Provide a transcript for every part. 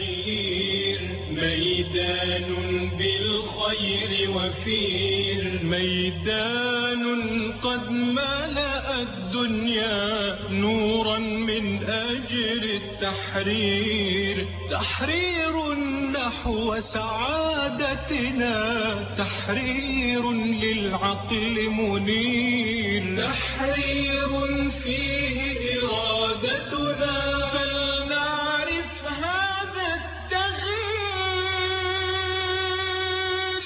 أجير ميدان بالخير وفير ميدان قد ملأ الدنيا نورا من أجل التحرير تحرير نحو سعادتنا تحرير للعقل منير تحرير فيه إرادتنا فلنعرف هذا التغيير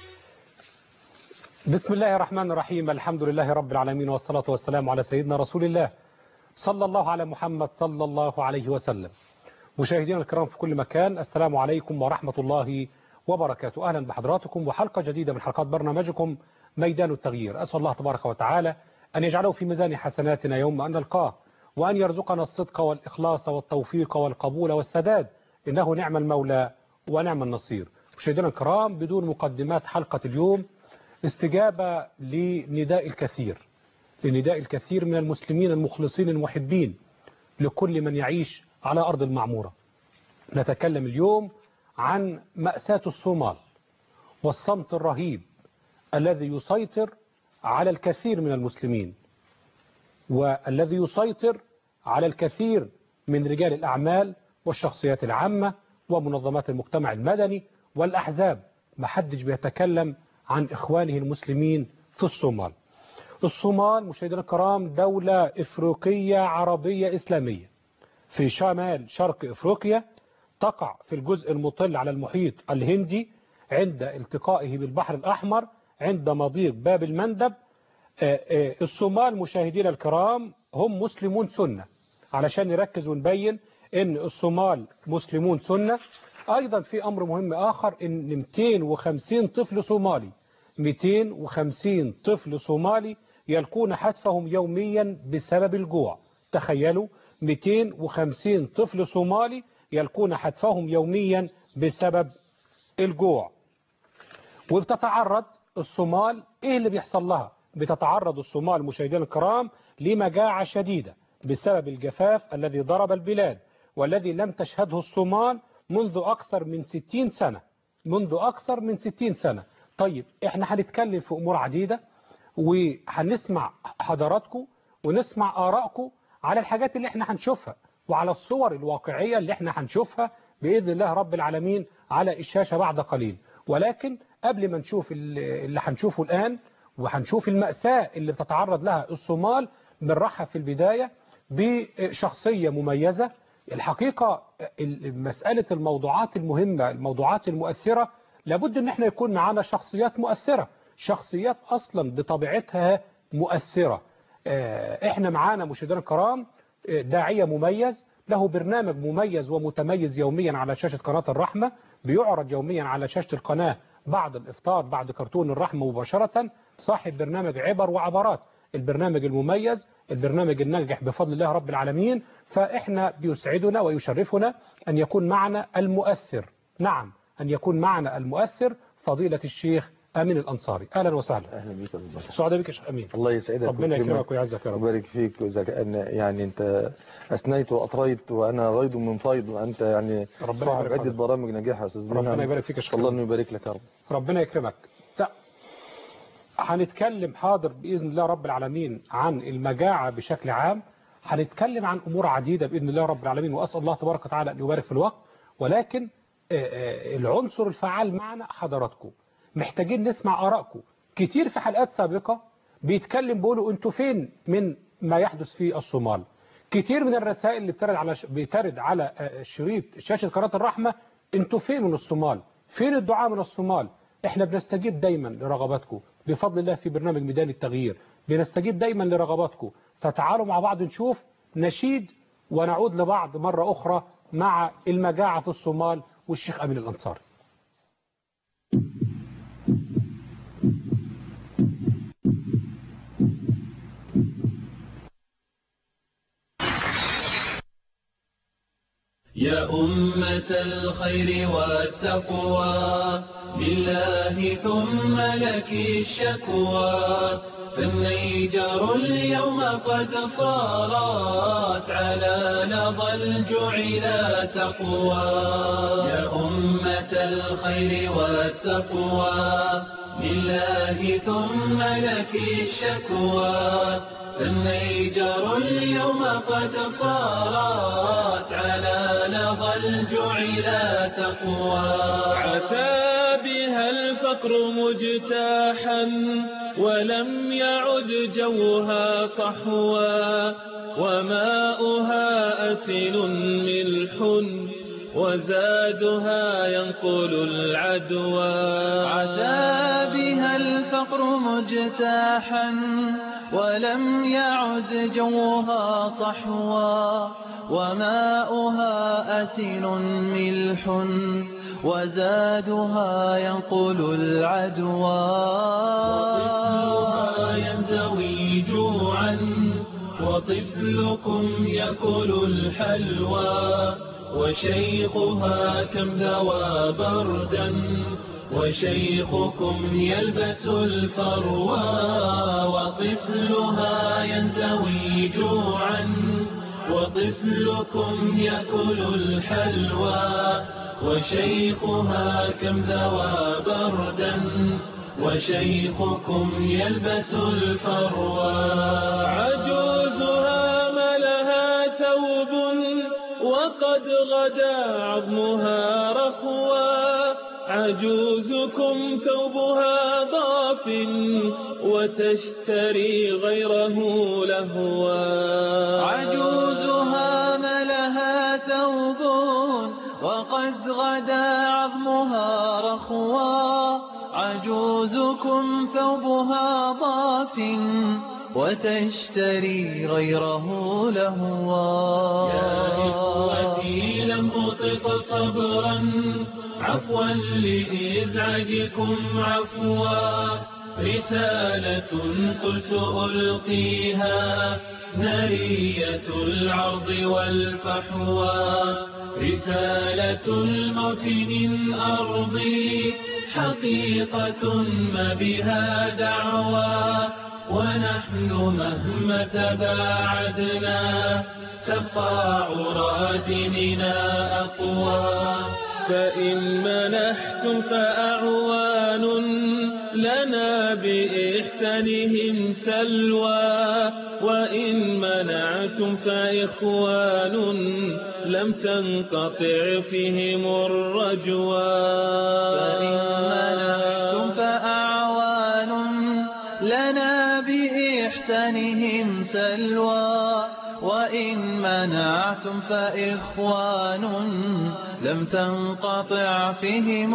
بسم الله الرحمن الرحيم الحمد لله رب العالمين والصلاة والسلام على سيدنا رسول الله صلى الله على محمد صلى الله عليه وسلم مشاهدينا الكرام في كل مكان السلام عليكم ورحمة الله وبركاته أهلا بحضراتكم وحلقة جديدة من حلقات برنامجكم ميدان التغيير أسأل الله تبارك وتعالى أن يجعله في ميزان حسناتنا يوم أن نلقاه وأن يرزقنا الصدق والإخلاص والتوفيق والقبول والسداد إنه نعم المولى ونعم النصير مشاهدينا الكرام بدون مقدمات حلقة اليوم استجابة لنداء الكثير لنداء الكثير من المسلمين المخلصين المحبين لكل من يعيش على أرض المعمورة نتكلم اليوم عن مأساة الصومال والصمت الرهيب الذي يسيطر على الكثير من المسلمين والذي يسيطر على الكثير من رجال الأعمال والشخصيات العامة ومنظمات المجتمع المدني والأحزاب محدش بيتكلم عن إخوانه المسلمين في الصومال الصومال مشاهدينا الكرام دولة إفريقية عربية إسلامية في شمال شرق إفريقيا تقع في الجزء المطل على المحيط الهندي عند التقائه بالبحر الأحمر عند مضيق باب المندب الصومال مشاهدينا الكرام هم مسلمون سنة علشان نركز ونبين ان الصومال مسلمون سنة ايضا في امر مهم اخر ان 250 طفل صومالي 250 طفل صومالي يلقون حتفهم يوميا بسبب الجوع تخيلوا 250 طفل صومالي يلقون حتفهم يوميا بسبب الجوع وبتتعرض الصومال ايه اللي بيحصل لها بتتعرض الصومال مشاهدينا الكرام لمجاعة شديدة بسبب الجفاف الذي ضرب البلاد والذي لم تشهده الصومال منذ أكثر من 60 سنة منذ أكثر من 60 سنة طيب احنا هنتكلم في أمور عديدة وهنسمع حضراتكم ونسمع آرائكم على الحاجات اللي احنا هنشوفها وعلى الصور الواقعية اللي احنا هنشوفها بإذن الله رب العالمين على الشاشة بعد قليل ولكن قبل ما نشوف اللي هنشوفه الآن وهنشوف المأساة اللي بتتعرض لها الصومال بنرحب في البداية بشخصية مميزة الحقيقة مسألة الموضوعات المهمة الموضوعات المؤثرة لابد ان احنا يكون معانا شخصيات مؤثرة شخصيات اصلا بطبيعتها مؤثرة احنا معانا مشاهدينا الكرام داعية مميز له برنامج مميز ومتميز يوميا على شاشة قناة الرحمة بيعرض يوميا على شاشة القناة بعد الإفطار بعد كرتون الرحمة مباشرة صاحب برنامج عبر وعبرات البرنامج المميز البرنامج الناجح بفضل الله رب العالمين فإحنا بيسعدنا ويشرفنا أن يكون معنا المؤثر نعم أن يكون معنا المؤثر فضيلة الشيخ أمين الأنصاري أهلا وسهلا اهلا بيك يا زبط سعداء بك يا شيخ أمين الله يسعدك ربنا ويكرمك يكرمك ويعزك يا رب ويبارك فيك وإذا كان يعني انت اثنيت واطريت وانا غيض من فيض وانت يعني ربنا صاحب يبارك عده فيك. برامج نجاح يا استاذ ربنا منعم. يبارك فيك يا شيخ الله أمين. انه يبارك لك يا رب ربنا يكرمك ت- هنتكلم حاضر بإذن الله رب العالمين عن المجاعة بشكل عام هنتكلم عن أمور عديدة بإذن الله رب العالمين وأسأل الله تبارك وتعالى أن يبارك في الوقت ولكن آه، آه، العنصر الفعال معنا حضراتكم محتاجين نسمع آرائكم كتير في حلقات سابقة بيتكلم بيقولوا انتوا فين من ما يحدث في الصومال كتير من الرسائل اللي بترد على بترد على آه، شريط شاشة قناة الرحمة انتوا فين من الصومال فين الدعاء من الصومال احنا بنستجيب دايما لرغباتكم بفضل الله في برنامج ميدان التغيير بنستجيب دايما لرغباتكم فتعالوا مع بعض نشوف نشيد ونعود لبعض مرة أخرى مع المجاعة في الصومال والشيخ أمين الأنصاري يا أمة الخير والتقوى لله ثم لك الشكوى فالنيجر اليوم قد صارت على لظى الجوع لا تقوى يا أمة الخير والتقوى لله ثم لك الشكوى فالنيجر اليوم قد صارت على لظى الجوع لا تقوى عثى بها الفقر مجتاحا ولم يعد جوها صحوا وماؤها أسن ملح وزادها ينقل العدوى عدا بها الفقر مجتاحا ولم يعد جوها صحوا وماؤها أسن ملح وزادها ينقل العدوى وطفلها ينزوي جوعا وطفلكم يأكل الحلوى وشيخها كم ذوى بردا وشيخكم يلبس الفروى وطفلها ينزوي جوعا وطفلكم يأكل الحلوى وشيخها كم ذوى بردا وشيخكم يلبس الفروى عجوزها ما لها ثوب وقد غدا عظمها رخوا عجوزكم ثوبها ضاف وتشتري غيره لهوا عجوزها ما لها ثوب وقد غدا عظمها رخوا عجوزكم ثوبها ضاف وتشتري غيره لهوا يا إخوتي لم أطق صبرا عفوا لإزعاجكم عفوا رسالة قلت ألقيها نارية العرض والفحوى رسالة الموت من أرضي حقيقة ما بها دعوى ونحن مهما تباعدنا تبقى عرى ديننا أقوى فإن منحتم فأعوان لنا بإحسانهم سلوى وإن منعتم فإخوان لم تنقطع فيهم الرجوى فإن منعتم فأعوان لنا بإحسانهم سلوى وإن منعتم فإخوان لم تنقطع فيهم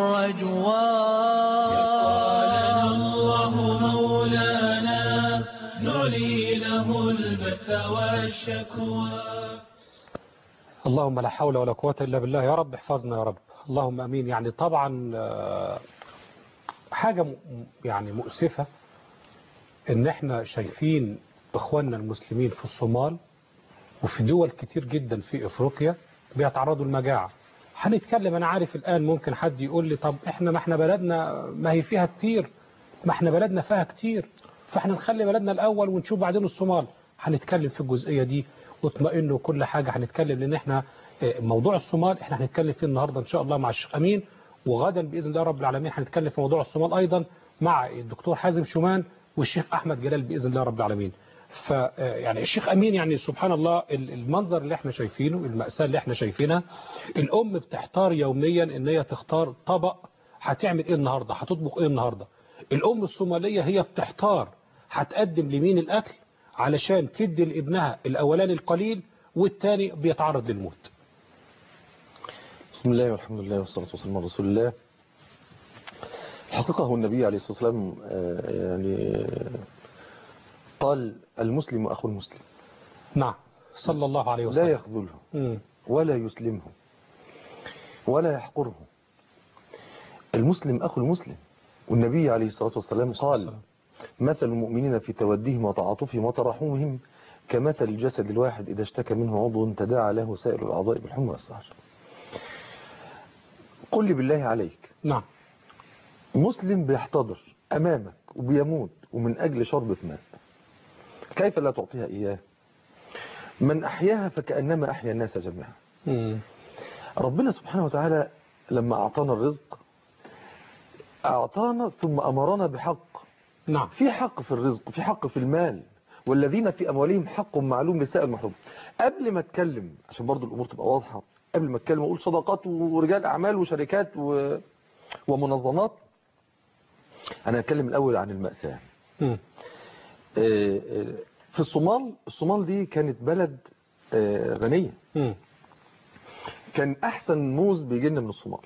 قالنا الرجوى الله مولانا نعلي له البث والشكوى اللهم لا حول ولا قوة إلا بالله يا رب احفظنا يا رب اللهم أمين يعني طبعا آه، حاجة م- يعني مؤسفة إن إحنا شايفين إخواننا المسلمين في الصومال وفي دول كتير جدا في إفريقيا بيتعرضوا للمجاعة هنتكلم أنا عارف الآن ممكن حد يقول لي طب إحنا ما إحنا بلدنا ما هي فيها كتير ما إحنا بلدنا فيها كتير فإحنا نخلي بلدنا الأول ونشوف بعدين الصومال هنتكلم في الجزئية دي واطمئنوا كل حاجة هنتكلم لأن إحنا آه، موضوع الصومال إحنا هنتكلم فيه النهاردة إن شاء الله مع الشيخ أمين وغدا بإذن الله رب العالمين هنتكلم في موضوع الصومال أيضا مع الدكتور حازم شومان والشيخ أحمد جلال بإذن الله رب العالمين ف يعني الشيخ أمين يعني سبحان الله ال- المنظر اللي احنا شايفينه المأساة اللي احنا شايفينها الأم بتحتار يوميا إن هي تختار طبق هتعمل إيه النهاردة هتطبخ إيه النهاردة الأم الصومالية هي بتحتار هتقدم لمين الأكل علشان تدي لابنها الأولاني القليل والتاني بيتعرض للموت بسم الله والحمد لله والصلاة والسلام على رسول الله الحقيقة هو النبي عليه الصلاة والسلام آه، يعني آه، قال المسلم أخو المسلم نعم صلى الله عليه لا وسلم يخذله مم. ولا يسلمه ولا يحقره المسلم أخو المسلم والنبي عليه الصلاة والسلام قال مثل المؤمنين في توديهم وتعاطفهم وتراحمهم كمثل الجسد الواحد إذا اشتكى منه عضو تداعى له سائر الأعضاء بالحمى والسهر قل لي بالله عليك نعم مسلم بيحتضر أمامك وبيموت ومن أجل شربة ماء كيف لا تعطيها إياه من أحياها فكأنما أحيا الناس جميعا مم. ربنا سبحانه وتعالى لما أعطانا الرزق أعطانا ثم أمرنا بحق نعم في حق في الرزق في حق في المال والذين في أموالهم حق معلوم للسائل المحروم قبل ما اتكلم عشان برضو الأمور تبقى واضحة قبل ما اتكلم أقول صداقات ورجال أعمال وشركات و... ومنظمات أنا أتكلم الأول عن المأساة مم. آه، آه، في الصومال الصومال دي كانت بلد آه، غنية مم. كان أحسن موز بيجي لنا من الصومال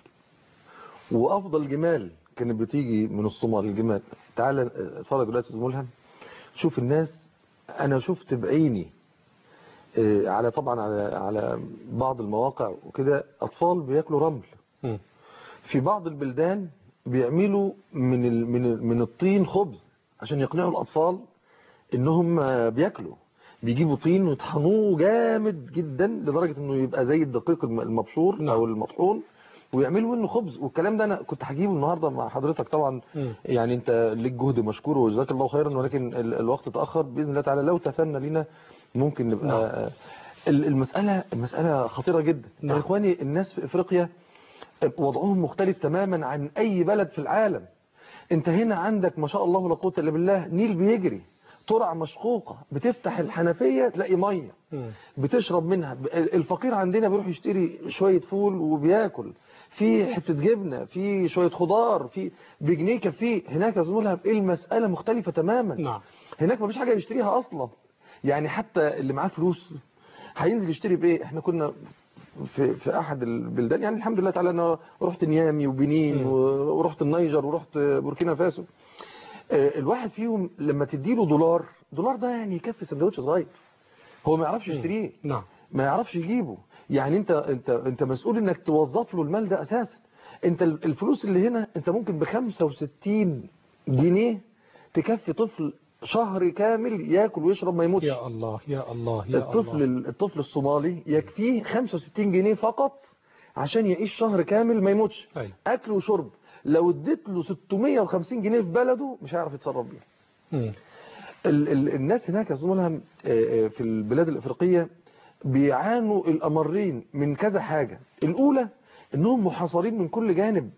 وأفضل جمال كانت بتيجي من الصومال الجمال تعالى آه، اتفرج دلوقتي يا أستاذ ملهم شوف الناس أنا شفت بعيني آه، على طبعا على على بعض المواقع وكده أطفال بياكلوا رمل مم. في بعض البلدان بيعملوا من ال- من ال- من الطين خبز عشان يقنعوا الأطفال إنهم آه، بياكلوا بيجيبوا طين ويطحنوه جامد جدا لدرجة إنه يبقى زي الدقيق الم- المبشور نعم. أو المطحون ويعملوا منه خبز والكلام ده أنا كنت هجيبه النهاردة مع حضرتك طبعا مم. يعني أنت ليك جهد مشكور وجزاك الله خيرا ولكن ال- الوقت تأخر بإذن الله تعالى لو تثنى لنا ممكن نبقى نعم. آه، ال- المسألة المسألة خطيرة جدا نعم. يا إخواني الناس في إفريقيا وضعهم مختلف تماما عن أي بلد في العالم انت هنا عندك ما شاء الله لا قوه الا بالله نيل بيجري ترع مشقوقة بتفتح الحنفية تلاقي مية مم. بتشرب منها ب- الفقير عندنا بيروح يشتري شوية فول وبياكل في حتة جبنة في شوية خضار في بجنيه كفيه هناك يا زميلها ايه المسألة مختلفة تماما نعم هناك مفيش حاجة يشتريها أصلا يعني حتى اللي معاه فلوس هينزل يشتري بإيه احنا كنا في في أحد البلدان يعني الحمد لله تعالى أنا رحت نيامي وبنين مم. و- ورحت النيجر ورحت بوركينا فاسو آه، الواحد فيهم لما تديله دولار دولار ده يعني يكفي سندوتش صغير هو ما يعرفش يشتريه نعم ما يعرفش يجيبه يعني انت انت انت مسؤول انك توظف له المال ده اساسا انت ال- الفلوس اللي هنا انت ممكن ب 65 جنيه تكفي طفل شهر كامل ياكل ويشرب ما يموتش يا الله يا الله يا الطفل الله الطفل الصومالي يكفيه 65 جنيه فقط عشان يعيش شهر كامل ما يموتش أيوة. اكل وشرب لو اديت له 650 جنيه في بلده مش هيعرف يتصرف بيها مم. ال ال الناس هناك يا أستاذ ملهم آه، آه، في البلاد الافريقيه بيعانوا الامرين من كذا حاجه الاولى انهم محاصرين من كل جانب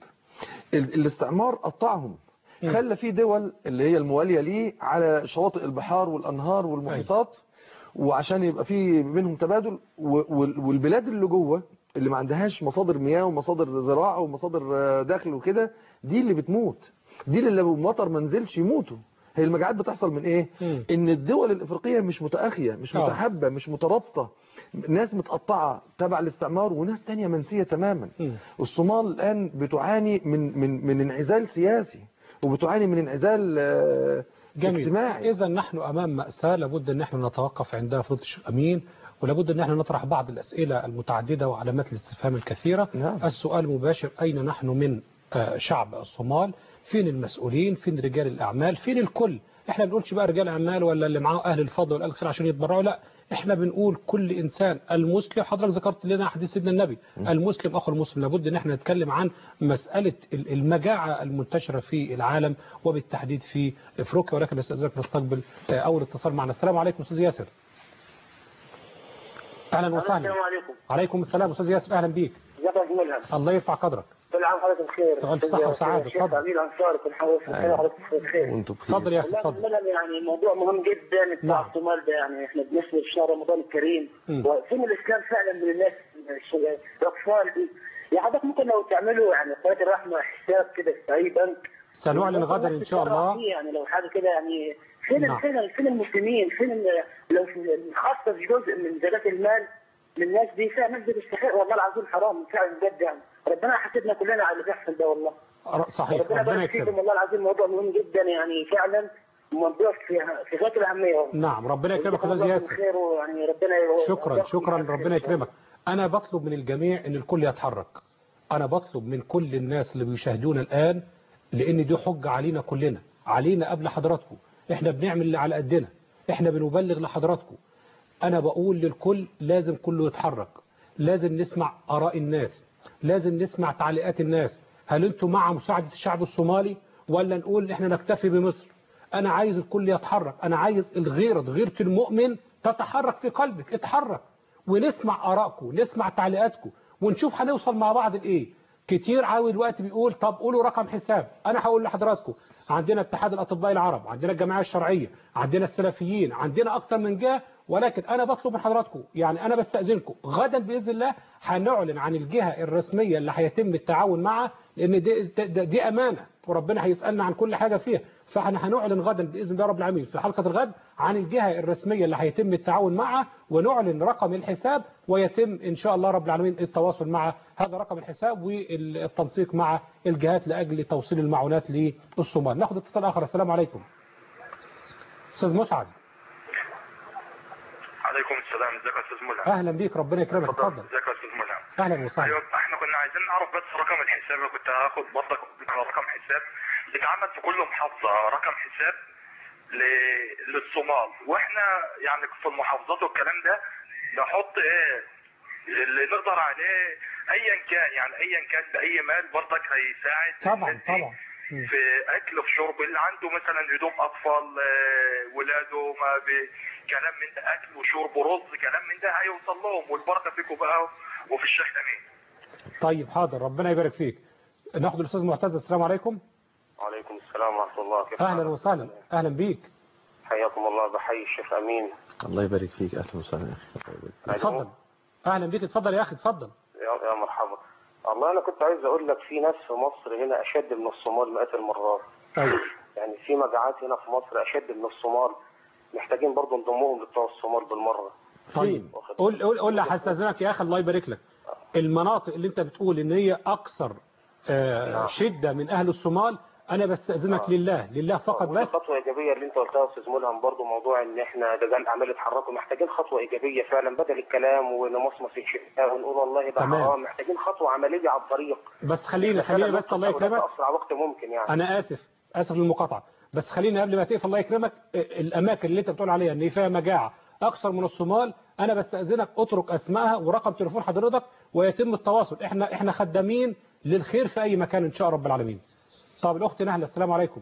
ال الاستعمار قطعهم مم. خلى في دول اللي هي المواليه ليه على شواطئ البحار والانهار والمحيطات وعشان يبقى في منهم تبادل و- وال- والبلاد اللي جوه اللي ما عندهاش مصادر مياه ومصادر زراعه ومصادر آه، دخل وكده دي اللي بتموت دي اللي لو المطر ما نزلش يموتوا هي المجاعات بتحصل من ايه مم. ان الدول الافريقيه مش متاخيه مش آه. متحابه مش مترابطه ناس متقطعه تبع الاستعمار وناس تانية منسيه تماما مم. الصومال الان بتعاني من من من انعزال سياسي وبتعاني من انعزال آه، جميل اجتماعي إذا نحن أمام مأساة لابد أن احنا نتوقف عندها فضل الشيخ أمين ولابد أن احنا نطرح بعض الأسئلة المتعددة وعلامات الاستفهام الكثيرة نعم. السؤال المباشر أين نحن من آه، شعب الصومال فين المسؤولين فين رجال الأعمال فين الكل احنا بنقولش بقى رجال أعمال ولا اللي معاه أهل الفضل والأهل الخير عشان يتبرعوا لا احنا بنقول كل إنسان المسلم حضرتك ذكرت لنا حديث سيدنا النبي المسلم أخو المسلم لابد أن احنا نتكلم عن مسألة ال- المجاعة المنتشرة في العالم وبالتحديد في افريقيا ولكن استاذنك نستقبل آه، اول اتصال معنا السلام عليكم استاذ ياسر اهلا وسهلا السلام عليكم عليكم السلام استاذ ياسر اهلا بيك ازيك يا ملهم الله يرفع قدرك كل عام وحضرتك بخير ألف صحة وسعادة، الشيخ اتفضل. امين انصار كل عام وحضرتك بخير وانتم بخير اتفضل يا اخي والله اتفضل ملهم يعني موضوع مهم جدا بتاع نعم. الصومال ده يعني احنا بنسمع في شهر رمضان الكريم مم. وفين الاسلام فعلا من الناس الش- الاطفال دي يعني حضرتك ممكن لو تعملوا يعني قناه الرحمه حساب كده في اي بنك سنعلن غدا ان شاء الله يعني لو حاجه كده يعني فين نعم. نعم. فين فين المسلمين فين ال- لو في- خاصه في جزء من زكاه المال من الناس دي فيها ناس دي تستحق والله العظيم حرام فعلا بجد يعني ربنا يحاسبنا كلنا على اللي بيحصل ده والله ر- صحيح ربنا ربنا يبارك فيكم يكرمك والله العظيم موضوع مهم جدا يعني فعلا موضوع في في غايه الاهميه والله نعم ربنا يكرمك يا جزاكم استاذ الله ياسر خير ويعني ربنا يو- شكرا يوفقكم شكرا على خير ربنا إن شاء الله. يكرمك انا بطلب من الجميع ان الكل يتحرك انا بطلب من كل الناس اللي بيشاهدونا الان لان دي حجة علينا كلنا علينا قبل حضراتكم احنا بنعمل اللي على قدنا احنا بنبلغ لحضراتكم انا بقول للكل لازم كله يتحرك لازم نسمع اراء الناس لازم نسمع تعليقات الناس هل انتم مع مساعدة الشعب الصومالي ولا نقول احنا نكتفي بمصر انا عايز الكل يتحرك انا عايز الغيرة غيرة المؤمن تتحرك في قلبك اتحرك ونسمع ارائكم نسمع تعليقاتكم ونشوف هنوصل مع بعض لايه كتير عاوي الوقت بيقول طب قولوا رقم حساب انا هقول لحضراتكم عندنا اتحاد الاطباء العرب عندنا الجمعيه الشرعيه عندنا السلفيين عندنا اكتر من جهه ولكن انا بطلب من حضراتكم يعني انا بستاذنكم غدا باذن الله هنعلن عن الجهه الرسميه اللي هيتم التعاون معها لان دي, دي, دي امانه وربنا هيسالنا عن كل حاجه فيها فاحنا هنعلن غدا باذن الله رب العالمين في حلقه الغد عن الجهه الرسميه اللي هيتم التعاون معها ونعلن رقم الحساب ويتم ان شاء الله رب العالمين التواصل مع هذا رقم الحساب والتنسيق مع الجهات لاجل توصيل المعونات للصومال ناخد اتصال اخر السلام عليكم استاذ مسعد عليكم السلام ازيك يا استاذ ملهم اهلا بيك ربنا يكرمك اتفضل ازيك يا استاذ ملهم اهلا وسهلا ايوه احنا كنا عايزين نعرف بس رقم الحساب أنا كنت هاخد برضك رقم حساب بيتعمل في كل محافظه رقم حساب ل... للصومال واحنا يعني في المحافظات والكلام ده نحط ايه اللي نقدر عليه ايا كان يعني ايا كان باي مال برضك هيساعد طبعا الناس دي طبعا مم. في اكل في شرب اللي عنده مثلا هدوم اطفال آه، ولاده ما ب- كلام من ده اكل وشرب ورز كلام من ده هيوصل لهم والبركه فيكم بقى وفي الشيخ امين طيب حاضر ربنا يبارك فيك ناخد الاستاذ معتز السلام عليكم وعليكم السلام ورحمة الله كيف اهلا حالك؟ وسهلا اهلا بيك حياكم الله بحيي الشيخ أمين الله يبارك فيك اهلا وسهلا يا اخي الله يبارك فيك. اتفضل اهلا بيك اتفضل يا اخي اتفضل يا يا مرحبا والله أنا كنت عايز أقول لك في ناس في مصر هنا أشد من الصومال مئات المرات ايوه يعني في مجاعات هنا في مصر أشد من الصومال محتاجين برضه نضمهم لبتوع الصومال بالمرة طيب قول قول قول لي هستاذنك يا اخي الله يبارك لك المناطق اللي انت بتقول ان هي اكثر آه، نعم. شده من اهل الصومال انا بستاذنك نعم. لله لله فقط ودي بس خطوة إيجابية اللي أنت قلتها يا أستاذ ملهم برضه موضوع إن إحنا رجال أعمال يتحركوا محتاجين خطوة إيجابية فعلا بدل الكلام ونمصمص الشتاء ونقول والله ده تمام. حرام محتاجين خطوة عملية على الطريق بس خليني خليني فعلاً بس الله نوصل لأولاد يكرمك في أسرع وقت ممكن يعني انا اسف اسف للمقاطعه بس خليني قبل ما تقفل الله يكرمك الاماكن اللي انت بتقول عليها ان فيها مجاعه اكثر من الصومال انا بستاذنك اترك اسمائها ورقم تليفون حضرتك ويتم التواصل احنا احنا خدامين للخير في اي مكان ان شاء رب العالمين طب الاخت نهله السلام عليكم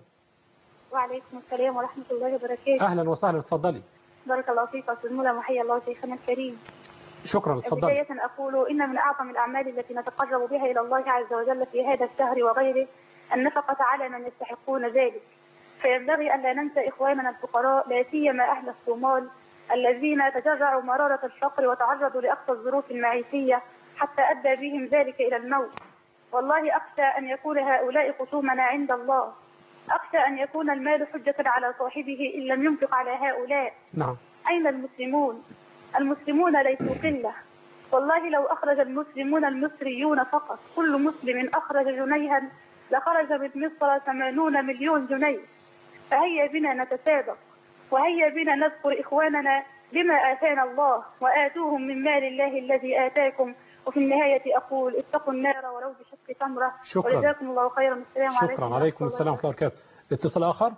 وعليكم السلام ورحمة الله وبركاته اهلا وسهلا اتفضلي بارك الله فيك يا أستاذ مولى وحيا الله شيخنا الكريم شكرا اتفضلي بداية أقول إن من أعظم الأعمال التي نتقرب بها إلى الله عز وجل في هذا الشهر وغيره النفقة على من يستحقون ذلك فينبغي أن لا ننسى إخواننا الفقراء لا سيما أهل الصومال الذين تجرعوا مرارة الفقر وتعرضوا لأقصى الظروف المعيشية حتى أدى بهم ذلك إلى الموت والله أخشى أن يكون هؤلاء خصومنا عند الله أخشى أن يكون المال حجة على صاحبه إن لم ينفق على هؤلاء نعم أين المسلمون؟ المسلمون ليسوا قلة والله لو أخرج المسلمون المصريون فقط كل مسلم أخرج جنيها لخرج من مصر ثمانون مليون جنيه فهيا بنا نتسابق وهيا بنا نذكر إخواننا بما آتانا الله وآتوهم من مال الله الذي آتاكم وفي النهاية أقول اتقوا النار ولو بشق تمرة شكرا. وجزاكم الله خيرا السلام عليكم شكرا عليكم السلام ورحمه الله وبركاته اتصال اخر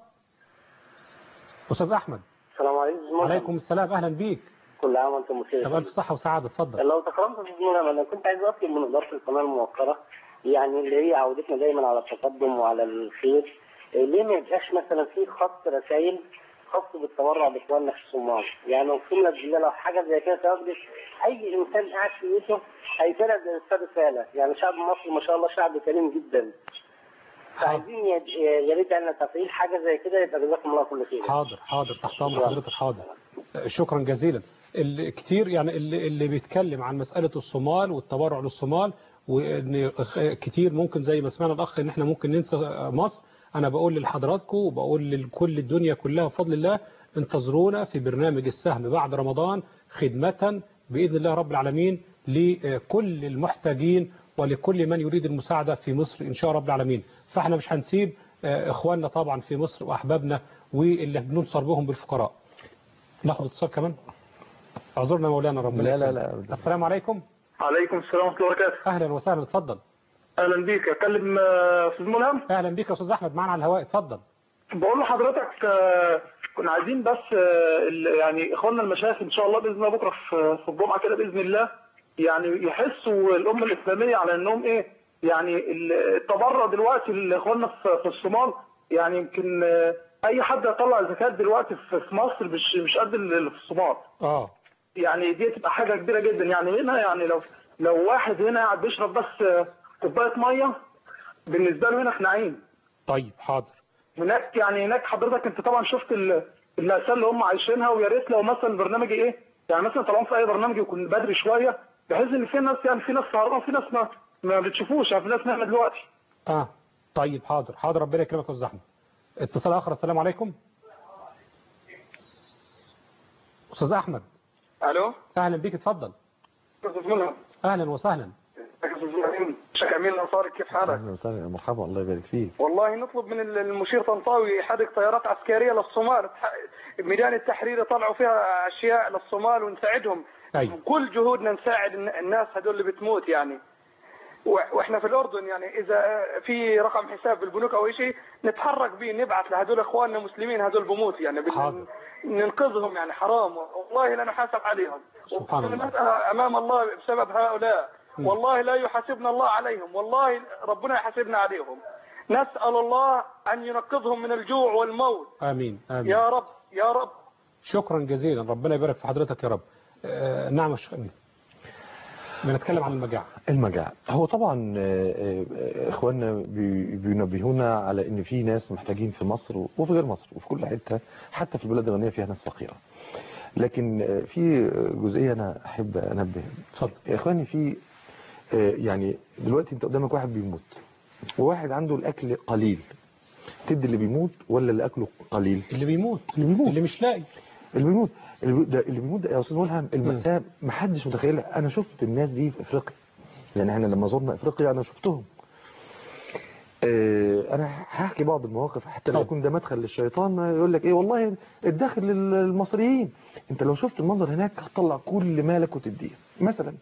استاذ احمد السلام عليكم عليكم السلام اهلا بيك كل عام وانتم بخير طب الف صحه وسعاده اتفضل لو تكرمت في زميلنا انا كنت عايز اطلب من اداره القناه الموقره يعني اللي هي عودتنا دايما على التقدم وعلى الخير إيه، ليه ما يبقاش مثلا في خط رسائل خاص بالتبرع باخواننا في الصومال يعني اقسم لك بالله لو حاجه زي كده تاخدش اي انسان قاعد في بيته هيتلد استاذ رساله يعني شعب مصر ما شاء الله شعب كريم جدا فعايزين يا- يا ريت ان تفعيل حاجه زي كده يبقى جزاكم الله كل خير حاضر حاضر تحت امر حضرتك حاضر شكرا جزيلا اللي كتير يعني اللي, اللي بيتكلم عن مسألة الصومال والتبرع للصومال وان خ- كتير ممكن زي ما سمعنا الاخ ان احنا ممكن ننسى مصر انا بقول لحضراتكم وبقول لكل الدنيا كلها بفضل الله انتظرونا في برنامج السهم بعد رمضان خدمة بإذن الله رب العالمين لكل المحتاجين ولكل من يريد المساعدة في مصر إن شاء رب العالمين فاحنا مش هنسيب آه، إخواننا طبعا في مصر وأحبابنا واللي بننصر بهم بالفقراء ناخد اتصال كمان اعذرنا مولانا ربنا لا لا يكرمك. لا أبداً. السلام عليكم عليكم السلام ورحمه الله وبركاته اهلا وسهلا اتفضل اهلا بيك اكلم آه، استاذ ملهم اهلا بيك يا استاذ احمد معنا على الهواء اتفضل بقول لحضرتك آه، كنا عايزين بس آه، ال- يعني اخواننا المشايخ ان شاء الله باذن الله بكره في في الجمعه كده باذن الله يعني يحسوا الامه الاسلاميه على انهم ايه يعني ال- التبرع دلوقتي لاخواننا في في الصومال يعني يمكن آه، اي حد يطلع زكاه دلوقتي في في مصر مش مش قد اللي في الصومال اه يعني دي تبقى حاجه كبيره جدا يعني هنا يعني لو لو واحد هنا قاعد بيشرب بس آه، كوبايه ميه بالنسبه له هنا في نعيم طيب حاضر هناك يعني هناك حضرتك انت طبعا شفت ال- المأساة اللي هم عايشينها ويا ريت لو مثلا البرنامج ايه يعني مثلا طالما في اي برنامج يكون بدري شويه بحيث ان في ناس يعني في ناس سهرانه وفي ناس ما ما بتشوفوش يعني في ناس نايمه دلوقتي اه طيب حاضر حاضر ربنا يكرمك يا استاذ احمد اتصال اخر السلام عليكم استاذ احمد الو اهلا بيك اتفضل استاذ منى اهلا وسهلا استاذ ابراهيم شيخ امين الانصاري كيف حالك؟ اهلا وسهلا مرحبا الله يبارك فيك والله نطلب من المشير طنطاوي يحرك طيارات عسكريه للصومال ميدان التحرير طلعوا فيها اشياء للصومال ونساعدهم ايوه كل جهودنا نساعد الن- الناس هذول اللي بتموت يعني و- واحنا في الاردن يعني اذا في رقم حساب بالبنوك او شيء نتحرك به نبعث لهذول اخواننا المسلمين هذول بموت يعني بدنا حاضر. ننقذهم يعني حرام والله لا نحاسب عليهم سبحان الله. ونسأل امام الله بسبب هؤلاء م. والله لا يحاسبنا الله عليهم والله ربنا يحاسبنا عليهم نسأل الله أن ينقذهم من الجوع والموت امين امين يا رب يا رب شكرا جزيلا ربنا يبارك في حضرتك يا رب آه نعم يا شيخ امين بنتكلم عن المجاعه المجاعة هو طبعا آه، آه، اخواننا بي- بينبهونا على ان في ناس محتاجين في مصر وفي غير مصر وفي كل حتة حتى في البلاد الغنية فيها ناس فقيرة لكن آه، في جزئية انا احب انبه اتفضل يا اخواني في آه، يعني دلوقتي انت قدامك واحد بيموت وواحد عنده الاكل قليل تدي اللي بيموت ولا اللي اكله قليل اللي بيموت اللي بيموت اللي مش لاقي اللي بيموت اللي بي- ده اللي بيموت ده يا استاذ ملهم المأساة ما حدش متخيلها انا شفت الناس دي في افريقيا يعني احنا لما زرنا افريقيا انا شفتهم آه، انا هحكي بعض المواقف حتى لو طيب. يكون ده مدخل للشيطان يقول لك ايه والله الداخل للمصريين انت لو شفت المنظر هناك هتطلع كل مالك وتديه مثلا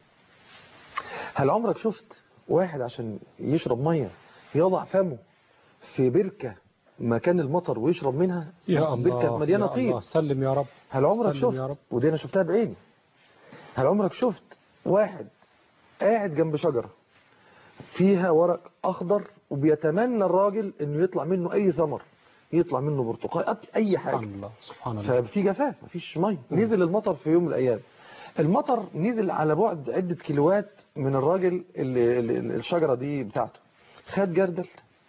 هل عمرك شفت واحد عشان يشرب ميه يضع فمه في بركه مكان المطر ويشرب منها يا الله بركه مليانه يا طين الله سلم يا رب هل عمرك سلم يا شفت رب. ودي انا شفتها بعيني هل عمرك شفت واحد قاعد جنب شجرة فيها ورق اخضر وبيتمنى الراجل انه يطلع منه اي ثمر يطلع منه برتقال أب- اي حاجة سبحان الله سبحان الله ففي جفاف مفيش ميه نزل المطر في يوم من الايام المطر نزل على بعد عدة كيلوات من الراجل اللي, اللي الشجرة دي بتاعته خد جردل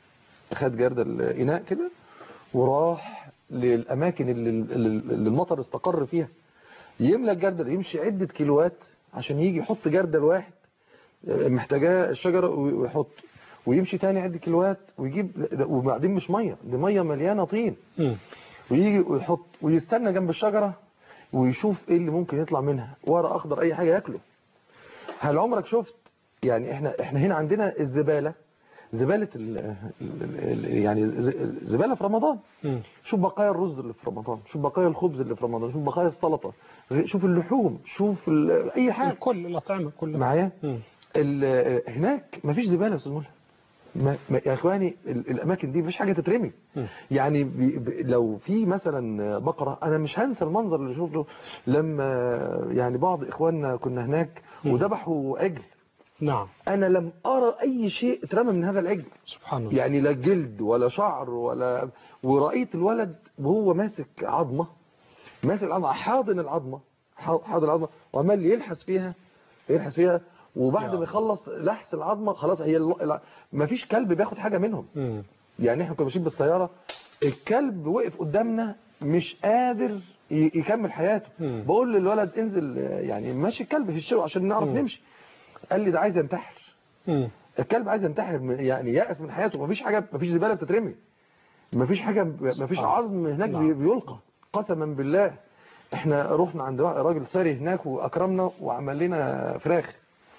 خد جردل اناء كده وراح للاماكن اللي, اللي المطر استقر فيها يملى الجردل يمشي عدة كيلوات عشان يجي يحط جردل واحد محتاجاه الشجرة ويحط ويمشي تاني عدة كيلوات ويجيب وبعدين مش مية دي مية مليانة طين مم. ويجي ويحط ويستنى جنب الشجرة ويشوف ايه اللي ممكن يطلع منها ورق اخضر اي حاجة ياكله هل عمرك شفت يعني احنا احنا هنا عندنا الزبالة زبالة ال ال يعني ز- زبالة في رمضان مم. شوف بقايا الرز اللي في رمضان شوف بقايا الخبز اللي في رمضان شوف بقايا السلطة شوف اللحوم شوف ال- اي حاجة كل الأطعمة كلها معايا مم. ال- هناك مفيش زبالة يا استاذ ملهم ما ما- يا اخواني ال- الاماكن دي مفيش حاجه تترمي مم. يعني بي ب- لو في مثلا بقره انا مش هنسى المنظر اللي شفته لما يعني بعض اخواننا كنا هناك مم. وذبحوا عجل نعم انا لم ارى اي شيء اترمى من هذا العجل سبحان الله يعني لا جلد ولا شعر ولا ورأيت الولد وهو ماسك عظمة ماسك العظمة حاضن العظمة حا- حاضن العظمة وعمال يلحس فيها يلحس فيها وبعد يا ما يخلص لحس العظمة خلاص هي ما فيش كلب بياخد حاجة منهم مم. يعني احنا كنا ماشيين بالسيارة الكلب وقف قدامنا مش قادر ي- يكمل حياته مم. بقول للولد انزل آه، يعني ماشي الكلب في الشارع عشان نعرف مم. نمشي قال لي ده عايز ينتحر مم. الكلب عايز ينتحر من- يعني يأس من حياته مفيش حاجة مفيش زبالة بتترمي مفيش حاجة مفيش سبحان عظم هناك نعم. بي- بيلقى قسما بالله احنا رحنا عند راجل ساري هناك واكرمنا وعمل لنا فراخ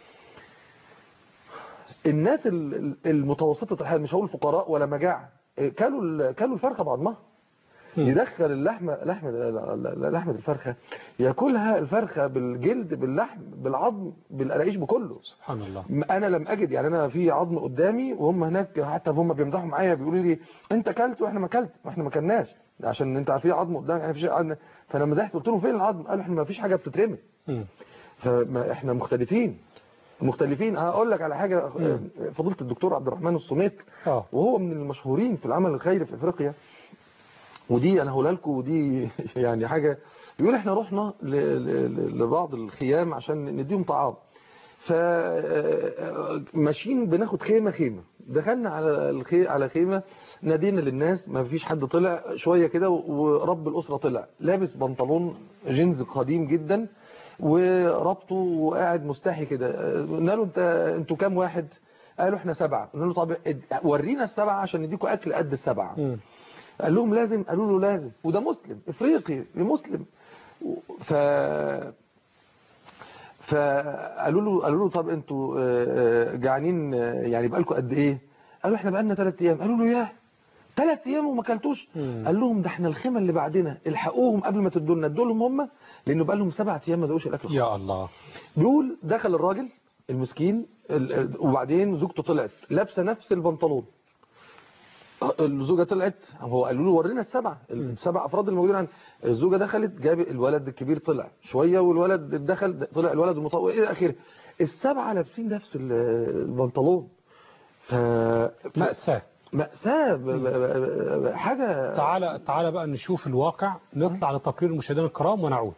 الناس ال- ال- المتوسطة الحال مش هقول فقراء ولا مجاعة كلوا ال- كلوا الفرخة بعضمها مم. يدخل اللحمة لحمة لحمة الفرخة ياكلها الفرخة بالجلد باللحم بالعظم بالقراقيش بكله سبحان الله انا لم اجد يعني انا في عظم قدامي وهم هناك حتى هم بيمزحوا معايا بيقولوا لي انت اكلت واحنا ما اكلت واحنا ما اكلناش عشان انت عارفين عظم قدامي يعني في شيء عظم فانا مزحت قلت لهم فين العظم قالوا احنا ما فيش حاجه بتترمي مم. فاحنا مختلفين مختلفين هقول لك على حاجة فضيله الدكتور عبد الرحمن الصميت اه وهو من المشهورين في العمل الخيري في افريقيا ودي انا هقولها لكم ودي يعني حاجه يقول احنا رحنا ل- ل- لبعض الخيام عشان نديهم طعام ف ماشيين بناخد خيمه خيمه دخلنا على الخي... على خيمه نادينا للناس ما فيش حد طلع شويه كده ورب الاسره طلع لابس بنطلون جينز قديم جدا وربطه وقاعد مستحي كده قلنا له انت انتوا كام واحد قالوا احنا سبعه قلنا له طب اد- ورينا السبعه عشان نديكوا اكل قد السبعه مم. قال لهم لازم قالوا له لازم وده مسلم افريقي مسلم ف فقالوا له قالوا له طب انتوا آه، آه، جعانين آه، يعني بقالكم قد ايه قالوا احنا بقالنا ثلاث ايام قالوا له ياه ثلاث ايام وما اكلتوش مم. قال لهم ده احنا الخيمه اللي بعدنا الحقوهم قبل ما تدوا لنا ادوا لهم هم لانه بقى لهم سبع ايام ما دوقوش الاكل خالص. يا الله بيقول دخل الراجل المسكين ال- ال- وبعدين زوجته طلعت لابسه نفس البنطلون الزوجه طلعت هو قالوا له ورينا السبعه السبع افراد الموجودين عند الزوجه دخلت جاب الولد الكبير طلع شويه والولد دخل طلع الولد المطوع الى اخره السبعه لابسين نفس ال- البنطلون ف مأساة مأساة ب- ب- ب- حاجة تعالى تعالى بقى نشوف الواقع نطلع لتقرير المشاهدين الكرام ونعود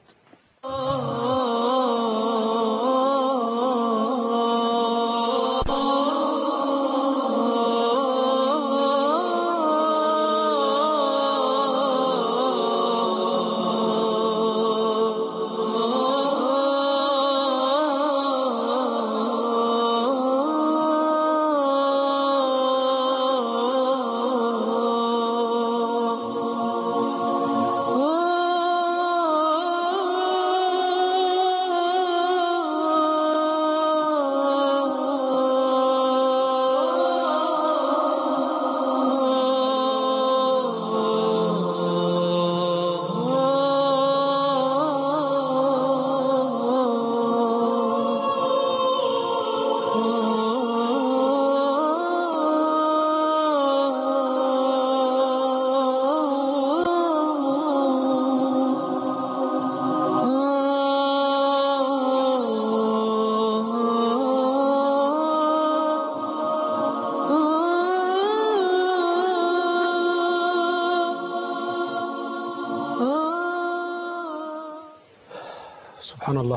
سبحان الله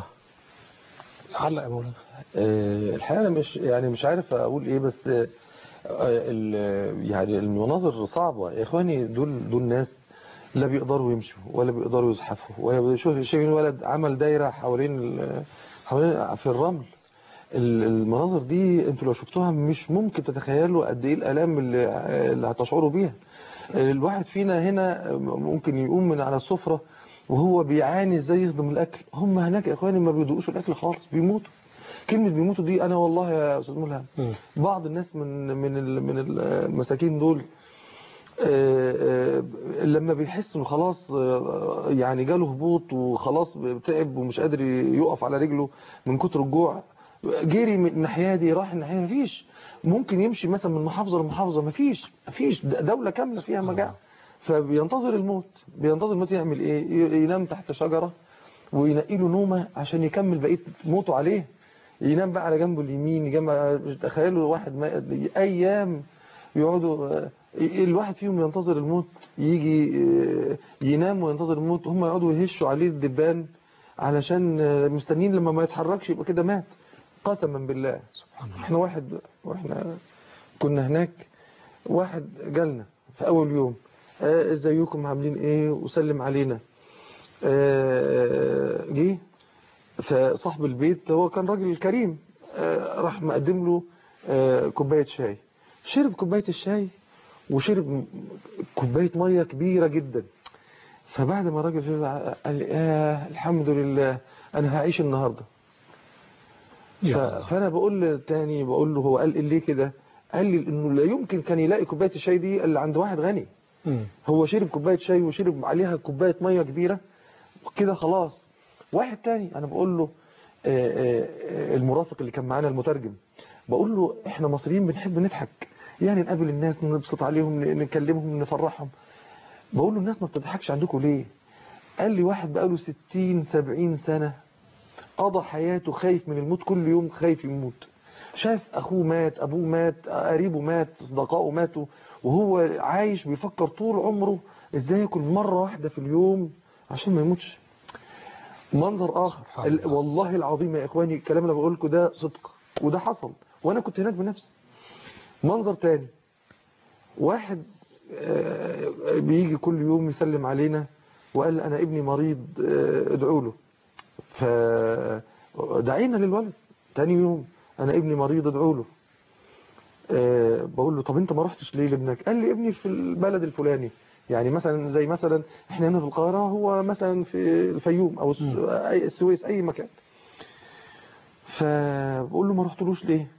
علق يا مولانا آه، الحقيقة أنا مش يعني مش عارف أقول إيه بس آه، ال- يعني المناظر صعبة يا إخواني دول دول ناس لا بيقدروا يمشوا ولا بيقدروا يزحفوا ولا بيشوف شايفين ولد عمل دايرة حوالين ال- حوالين في الرمل ال- المناظر دي انتوا لو شفتوها مش ممكن تتخيلوا قد ايه الالام اللي اللي هتشعروا بيها الواحد فينا هنا ممكن يقوم من على السفرة وهو بيعاني ازاي يهضم الاكل هم هناك يا اخواني ما بيدوقوش الاكل خالص بيموتوا كلمة بيموتوا دي انا والله يا استاذ ملهم مم. بعض الناس من من ال- من المساكين دول آه، آه، لما بيحس انه خلاص آه، يعني جاله هبوط وخلاص تعب ومش قادر يقف على رجله من كتر الجوع جري من الناحيه دي راح الناحيه مفيش ممكن يمشي مثلا من محافظه لمحافظه مفيش مفيش د- دوله كامله فيها مجاعه فبينتظر الموت بينتظر الموت يعمل ايه ي- ينام تحت شجره وينقي له نومه عشان يكمل بقيه موته عليه ينام بقى على جنبه اليمين يجمع تخيلوا واحد ما ايام يقعدوا آه، الواحد فيهم ينتظر الموت يجي آه، ينام وينتظر الموت هم يقعدوا يهشوا عليه الدبان علشان آه، مستنيين لما ما يتحركش يبقى كده مات قسما بالله سبحان الله احنا واحد واحنا كنا هناك واحد جالنا في اول يوم آه، ازيكم عاملين ايه وسلم علينا آه، جه فصاحب البيت هو كان راجل كريم آه، راح مقدم له آه، كوبايه شاي شرب كوبايه الشاي وشرب م- كوبايه ميه كبيره جدا فبعد ما الراجل شرب قال لي آه الحمد لله انا هعيش النهارده يا ف- الله. فانا بقول له تاني بقول له هو قال إيه ليه كده قال لي انه لا يمكن كان يلاقي كوبايه الشاي دي الا عند واحد غني مم. هو شرب كوبايه شاي وشرب عليها كوبايه ميه كبيره كده خلاص واحد تاني انا بقول له آه، آه، آه، المرافق اللي كان معانا المترجم بقول له احنا مصريين بنحب نضحك يعني نقابل الناس نبسط عليهم ن- نكلمهم نفرحهم بقول له الناس ما بتضحكش عندكم ليه قال لي واحد بقاله 60 70 سنة قضى حياته خايف من الموت كل يوم خايف يموت شاف اخوه مات ابوه مات قريبه مات اصدقائه ماتوا وهو عايش بيفكر طول عمره ازاي ياكل مره واحده في اليوم عشان ما يموتش منظر اخر ال- والله العظيم يا اخواني الكلام اللي بقول لكم ده صدق وده حصل وانا كنت هناك بنفسي منظر تاني واحد آه، بيجي كل يوم يسلم علينا وقال انا ابني مريض آه، ادعوا له فدعينا للولد تاني يوم انا ابني مريض ادعوا له آه، بقول له طب انت ما رحتش ليه لابنك قال لي ابني في البلد الفلاني يعني مثلا زي مثلا احنا هنا في القاهره هو مثلا في الفيوم او الس- أي- السويس اي مكان فبقول له ما رحتلوش ليه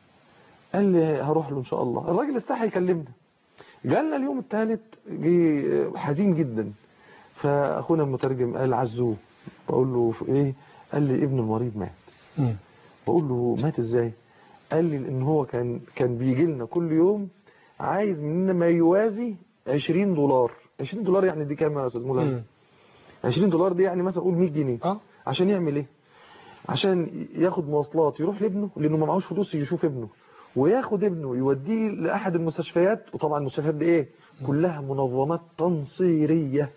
قال لي هروح له ان شاء الله الراجل استحى يكلمنا جالنا اليوم الثالث جه حزين جدا فاخونا المترجم قال عزوه بقول له في ايه قال لي ابن المريض مات بقول له مات ازاي قال لي ان هو كان كان بيجي لنا كل يوم عايز مننا ما يوازي 20 دولار 20 دولار يعني دي كام يا استاذ مولانا 20 دولار دي يعني مثلا قول 100 جنيه اه عشان يعمل ايه عشان ياخد مواصلات يروح لابنه لانه ما معهوش فلوس يشوف ابنه وياخد ابنه يوديه لاحد المستشفيات وطبعا المستشفيات دي ايه كلها منظمات تنصيريه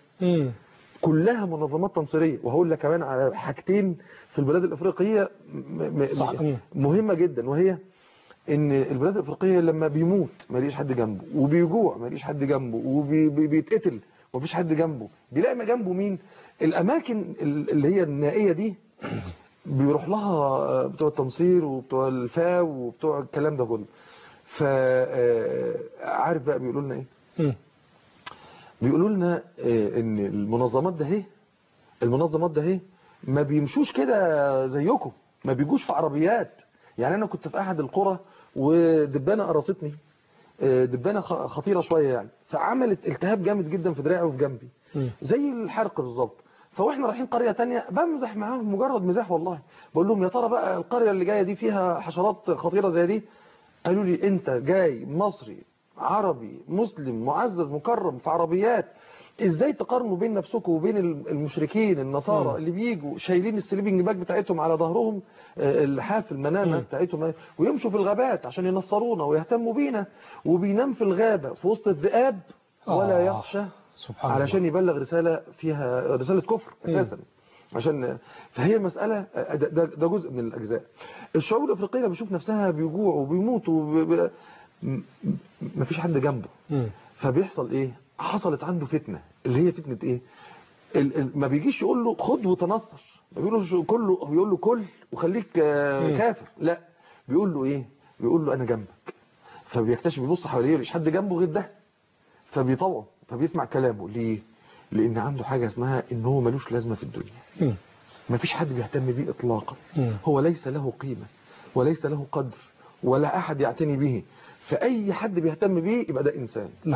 كلها منظمات تنصيريه وهقول لك كمان على حاجتين في البلاد الافريقيه م- م- صح. مم. مهمه جدا وهي ان البلاد الافريقيه لما بيموت ما ليش حد جنبه وبيجوع ما ليش حد جنبه وبيتقتل ومفيش حد جنبه بيلاقي ما جنبه مين الاماكن ال- اللي هي النائيه دي بيروح لها بتوع التنصير وبتوع الفاو وبتوع الكلام ده كله ف آه، عارف بقى بيقولوا لنا ايه بيقولوا لنا آه، ان المنظمات ده اهي المنظمات ده اهي ما بيمشوش كده زيكم ما بيجوش في عربيات يعني انا كنت في احد القرى ودبانه قرصتني آه، دبانه خ- خطيره شويه يعني فعملت التهاب جامد جدا في دراعي وفي جنبي زي الحرق بالظبط فواحنا رايحين قريه تانية بمزح معاهم مجرد مزاح والله بقول لهم يا ترى بقى القريه اللي جايه دي فيها حشرات خطيره زي دي قالوا لي انت جاي مصري عربي مسلم معزز مكرم في عربيات ازاي تقارنوا بين نفسكم وبين المشركين النصارى اللي بيجوا شايلين السليبنج باج بتاعتهم على ظهرهم آه، اللحاف المنامه بتاعتهم ويمشوا في الغابات عشان ينصرونا ويهتموا بينا وبينام في الغابه في وسط الذئاب ولا آه. يخشى سبحان علشان يبلغ رسالة فيها رسالة كفر أساسا عشان فهي المسألة ده, ده, ده جزء من الأجزاء الشعوب الأفريقية لما بيشوف نفسها بيجوع وبيموت وب... م- م- مفيش حد جنبه فبيحصل إيه حصلت عنده فتنة اللي هي فتنة إيه ال... ال... ما بيجيش يقول له خد وتنصر ما بيقولوش كله بيقول له كل وخليك آه، مم. كافر لا بيقول له إيه بيقول له أنا جنبك فبيكتشف بيبص حواليه مش حد جنبه غير ده فبيطوعه فبيسمع كلامه ليه لان عنده حاجة اسمها ان هو ملوش لازمة في الدنيا مفيش حد بيهتم بيه اطلاقا هو ليس له قيمة وليس له قدر ولا احد يعتني به فاي حد بيهتم بيه يبقى ده انسان نعم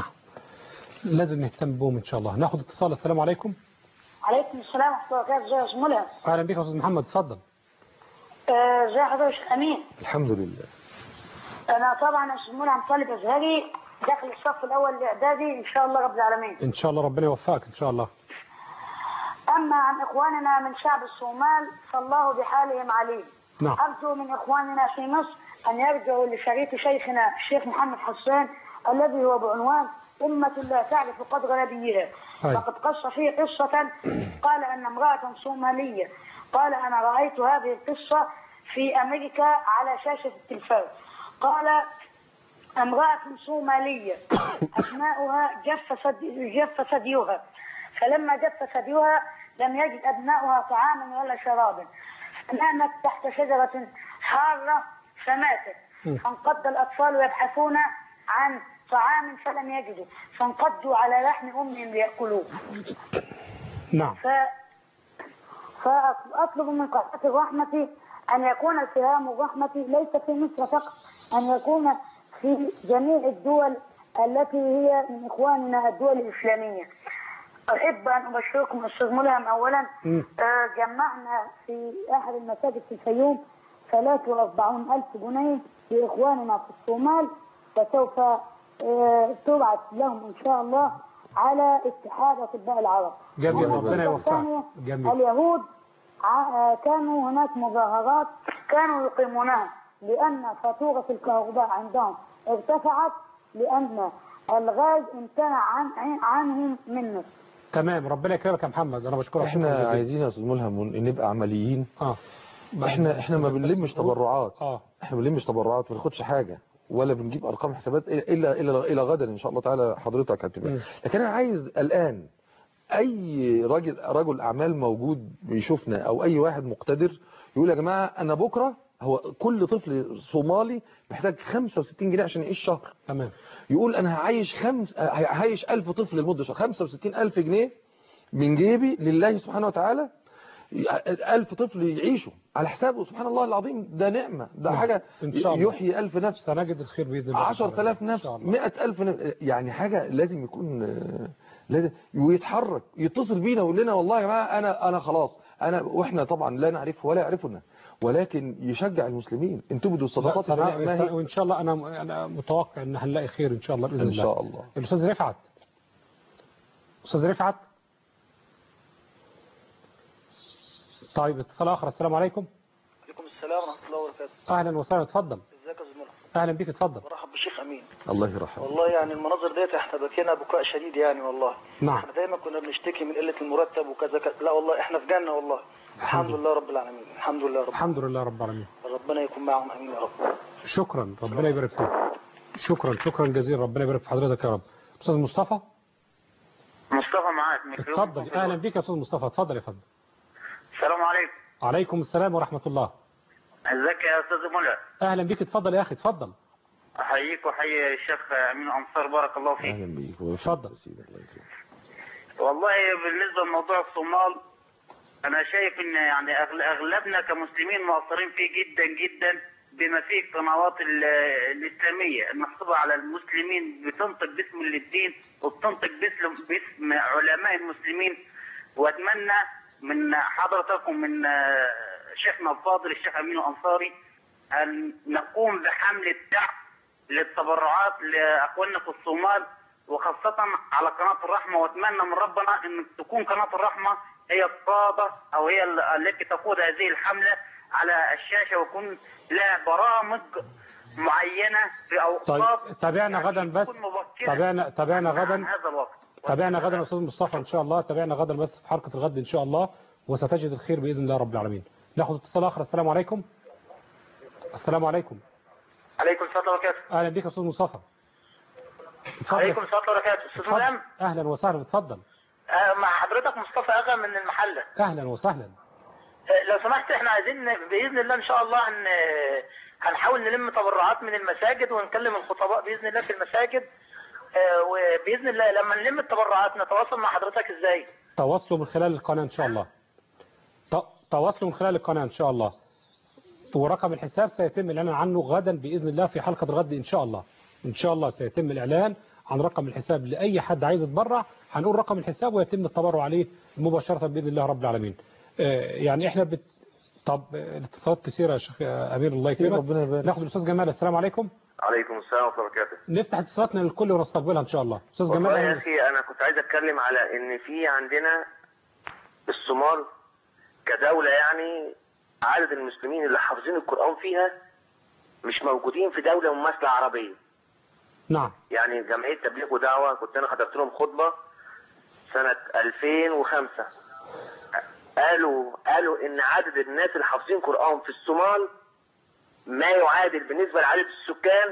لازم نهتم بهم ان شاء الله ناخد اتصال السلام عليكم عليكم السلام ورحمة الله وبركاته ازي يا أستاذ ملهم اهلا بك يا استاذ محمد اتفضل آه، ازي حضرتك يا شيخ أمين الحمد لله أنا طبعا يا أستاذ ملهم طالب أزهري داخل الصف الأول الإعدادي إن شاء الله رب العالمين ان شاء الله ربنا يوفقك ان شاء الله أما عن إخواننا من شعب الصومال فالله بحالهم عليم نعم. أرجو من إخواننا في مصر أن يرجعوا لشريط شيخنا الشيخ محمد حسان الذي هو بعنوان أمة لا تعرف قدر نبيها أي. فقد قص فيه قصة قال أن امرأة صومالية قال أنا رأيت هذه القصة في أمريكا على شاشة التلفاز قال امرأة صومالية أبناؤها جف ثدي- جف ثديها فلما جف ثديها لم يجد أبناؤها طعاما ولا شرابا فنامت تحت شجرة حارة فماتت فانقض الأطفال يبحثون عن طعام فلم يجدوا فانقضوا على لحم أمهم ليأكلوه نعم ف... فأطلب من قناة الرحمة أن يكون التهام الرحمة ليس في مصر فقط أن يكون في جميع الدول التي هي من إخواننا الدول الإسلامية أحب أن أبشركم أستاذ ملهم أولا مم. آه، جمعنا في أحد المساجد في الفيوم 43 ألف جنيه لإخواننا في الصومال وسوف آه، تبعث لهم إن شاء الله على اتحاد أطباء العرب جميل أما ربنا النقطة يوفقك الثانية، جميل اليهود ع- كانوا هناك مظاهرات كانوا يقيمونها لأن فاتورة الكهرباء عندهم ارتفعت لأن الغاز امتنع عن عن- عنهم منه تمام ربنا يكرمك يا محمد انا بشكرك شكراً احنا جزيلاً. عايزين يا استاذ ملهم نبقى عمليين اه احنا احنا ما بنلمش تبرعات اه احنا ما بنلمش تبرعات ما بناخدش حاجه ولا بنجيب ارقام حسابات الا الا الى غدا ان شاء الله تعالى حضرتك هتبقى مم. لكن انا عايز الان اي راجل رجل اعمال موجود بيشوفنا او اي واحد مقتدر يقول يا جماعه انا بكره هو كل طفل صومالي محتاج 65 جنيه عشان يعيش شهر تمام يقول انا هعيش خمس هعيش 1000 طفل لمده شهر 65000 جنيه من جيبي لله سبحانه وتعالى ألف طفل يعيشوا على حسابه سبحان الله العظيم ده نعمة ده نعم. حاجة إن شاء الله. يحيي ألف نفس سنجد الخير بإذن الله عشر تلاف إن نفس شاء الله. مئة ألف نفس يعني حاجة لازم يكون آه، لازم ويتحرك يتصل بينا ويقول لنا والله يا جماعة أنا أنا خلاص أنا وإحنا طبعا لا نعرفه ولا يعرفنا ولكن يشجع المسلمين ان تبدوا لا، الصدقات سنة- فنعم هي. وإن شاء الله أنا أنا متوقع إن هنلاقي خير إن شاء الله بإذن إن الله شاء الله. الأستاذ رفعت أستاذ رفعت طيب اتصال آخر السلام عليكم عليكم السلام ورحمة الله وبركاته أهلا وسهلا اتفضل ازيك يا زميلة أهلا بك اتفضل برحب بالشيخ أمين الله يرحمه والله يعني المناظر ديت احنا بكينا بكاء شديد يعني والله نعم احنا دايما كنا بنشتكي من قلة المرتب وكذا كذا لا والله احنا في جنة والله الحمد لله رب العالمين الحمد لله رب الحمد لله رب العالمين ربنا يكون معهم امين يا رب شكرا ربنا يبارك فيك شكرا شكرا جزيلا ربنا يبارك في حضرتك يا رب أستاذ مصطفى مصطفى معاك ميكروفون. اتفضل أهلا بك يا أستاذ مصطفى اتفضل يا فندم السلام عليكم عليكم السلام ورحمة الله ازيك يا استاذ منى أهلا بك اتفضل يا أخي اتفضل احييك واحيي الشيخ امين انصار بارك الله فيك اهلا بيك اتفضل والله بالنسبه لموضوع الصومال انا شايف ان يعني أغل- اغلبنا كمسلمين مقصرين فيه جدا جدا بما فيه القنوات ال- الاسلاميه المحسوبه على المسلمين بتنطق باسم الدين وبتنطق باسم باسم علماء المسلمين واتمنى من حضرتكم من آه، شيخنا الفاضل الشيخ امين الانصاري ان نقوم بحمله دعم للتبرعات لاخواننا في الصومال وخاصة على قناة الرحمة واتمنى من ربنا ان تكون قناة الرحمة هي القادة او هي ال- التي تقود هذه الحملة على الشاشة ويكون لها برامج معينة في اوقات طيب تابعنا غدا بس تكون مبكرة تابعنا تابعنا عن غدا هذا الوقت تابعنا غدا يا استاذ مصطفى ان شاء الله تابعنا غدا بس في حلقه الغد ان شاء الله وستجد الخير باذن الله رب العالمين ناخد اتصال اخر السلام عليكم السلام عليكم عليكم السلام وبركاته اهلا بك يا استاذ مصطفى اتفضل. عليكم السلام وبركاته استاذ اتفضل. ملام اهلا وسهلا اتفضل آه، مع حضرتك مصطفى اغا من المحلة اهلا وسهلا آه، لو سمحت احنا عايزين باذن الله ان شاء الله هن هنحاول نلم تبرعات من المساجد ونكلم الخطباء باذن الله في المساجد آه، وباذن الله لما نلم التبرعات نتواصل مع حضرتك ازاي تواصلوا من خلال القناه ان شاء الله ت- تواصلوا من خلال القناه ان شاء الله ورقم الحساب سيتم الاعلان عنه غدا باذن الله في حلقه الغد ان شاء الله ان شاء الله سيتم الاعلان عن رقم الحساب لاي حد عايز يتبرع هنقول رقم الحساب ويتم التبرع عليه مباشره باذن الله رب العالمين آه، يعني احنا بت... طب آه، الاتصالات كثيره يا شيخ آه، امير الله يكرمك ربنا يبارك. ناخد الاستاذ جمال السلام عليكم عليكم السلام ورحمة الله وبركاته نفتح اتصالاتنا للكل ونستقبلها ان شاء الله استاذ جمال والله يا أهلاً. أخي أنا كنت عايز أتكلم على إن في عندنا الصومال كدولة يعني عدد المسلمين اللي حافظين القرآن فيها مش موجودين في دولة مماثلة عربية نعم يعني جمعية تبليغ ودعوة كنت أنا حضرت لهم خطبة سنة 2005 قالوا قالوا إن عدد الناس اللي حافظين قرآن في الصومال ما يعادل بالنسبة لعدد السكان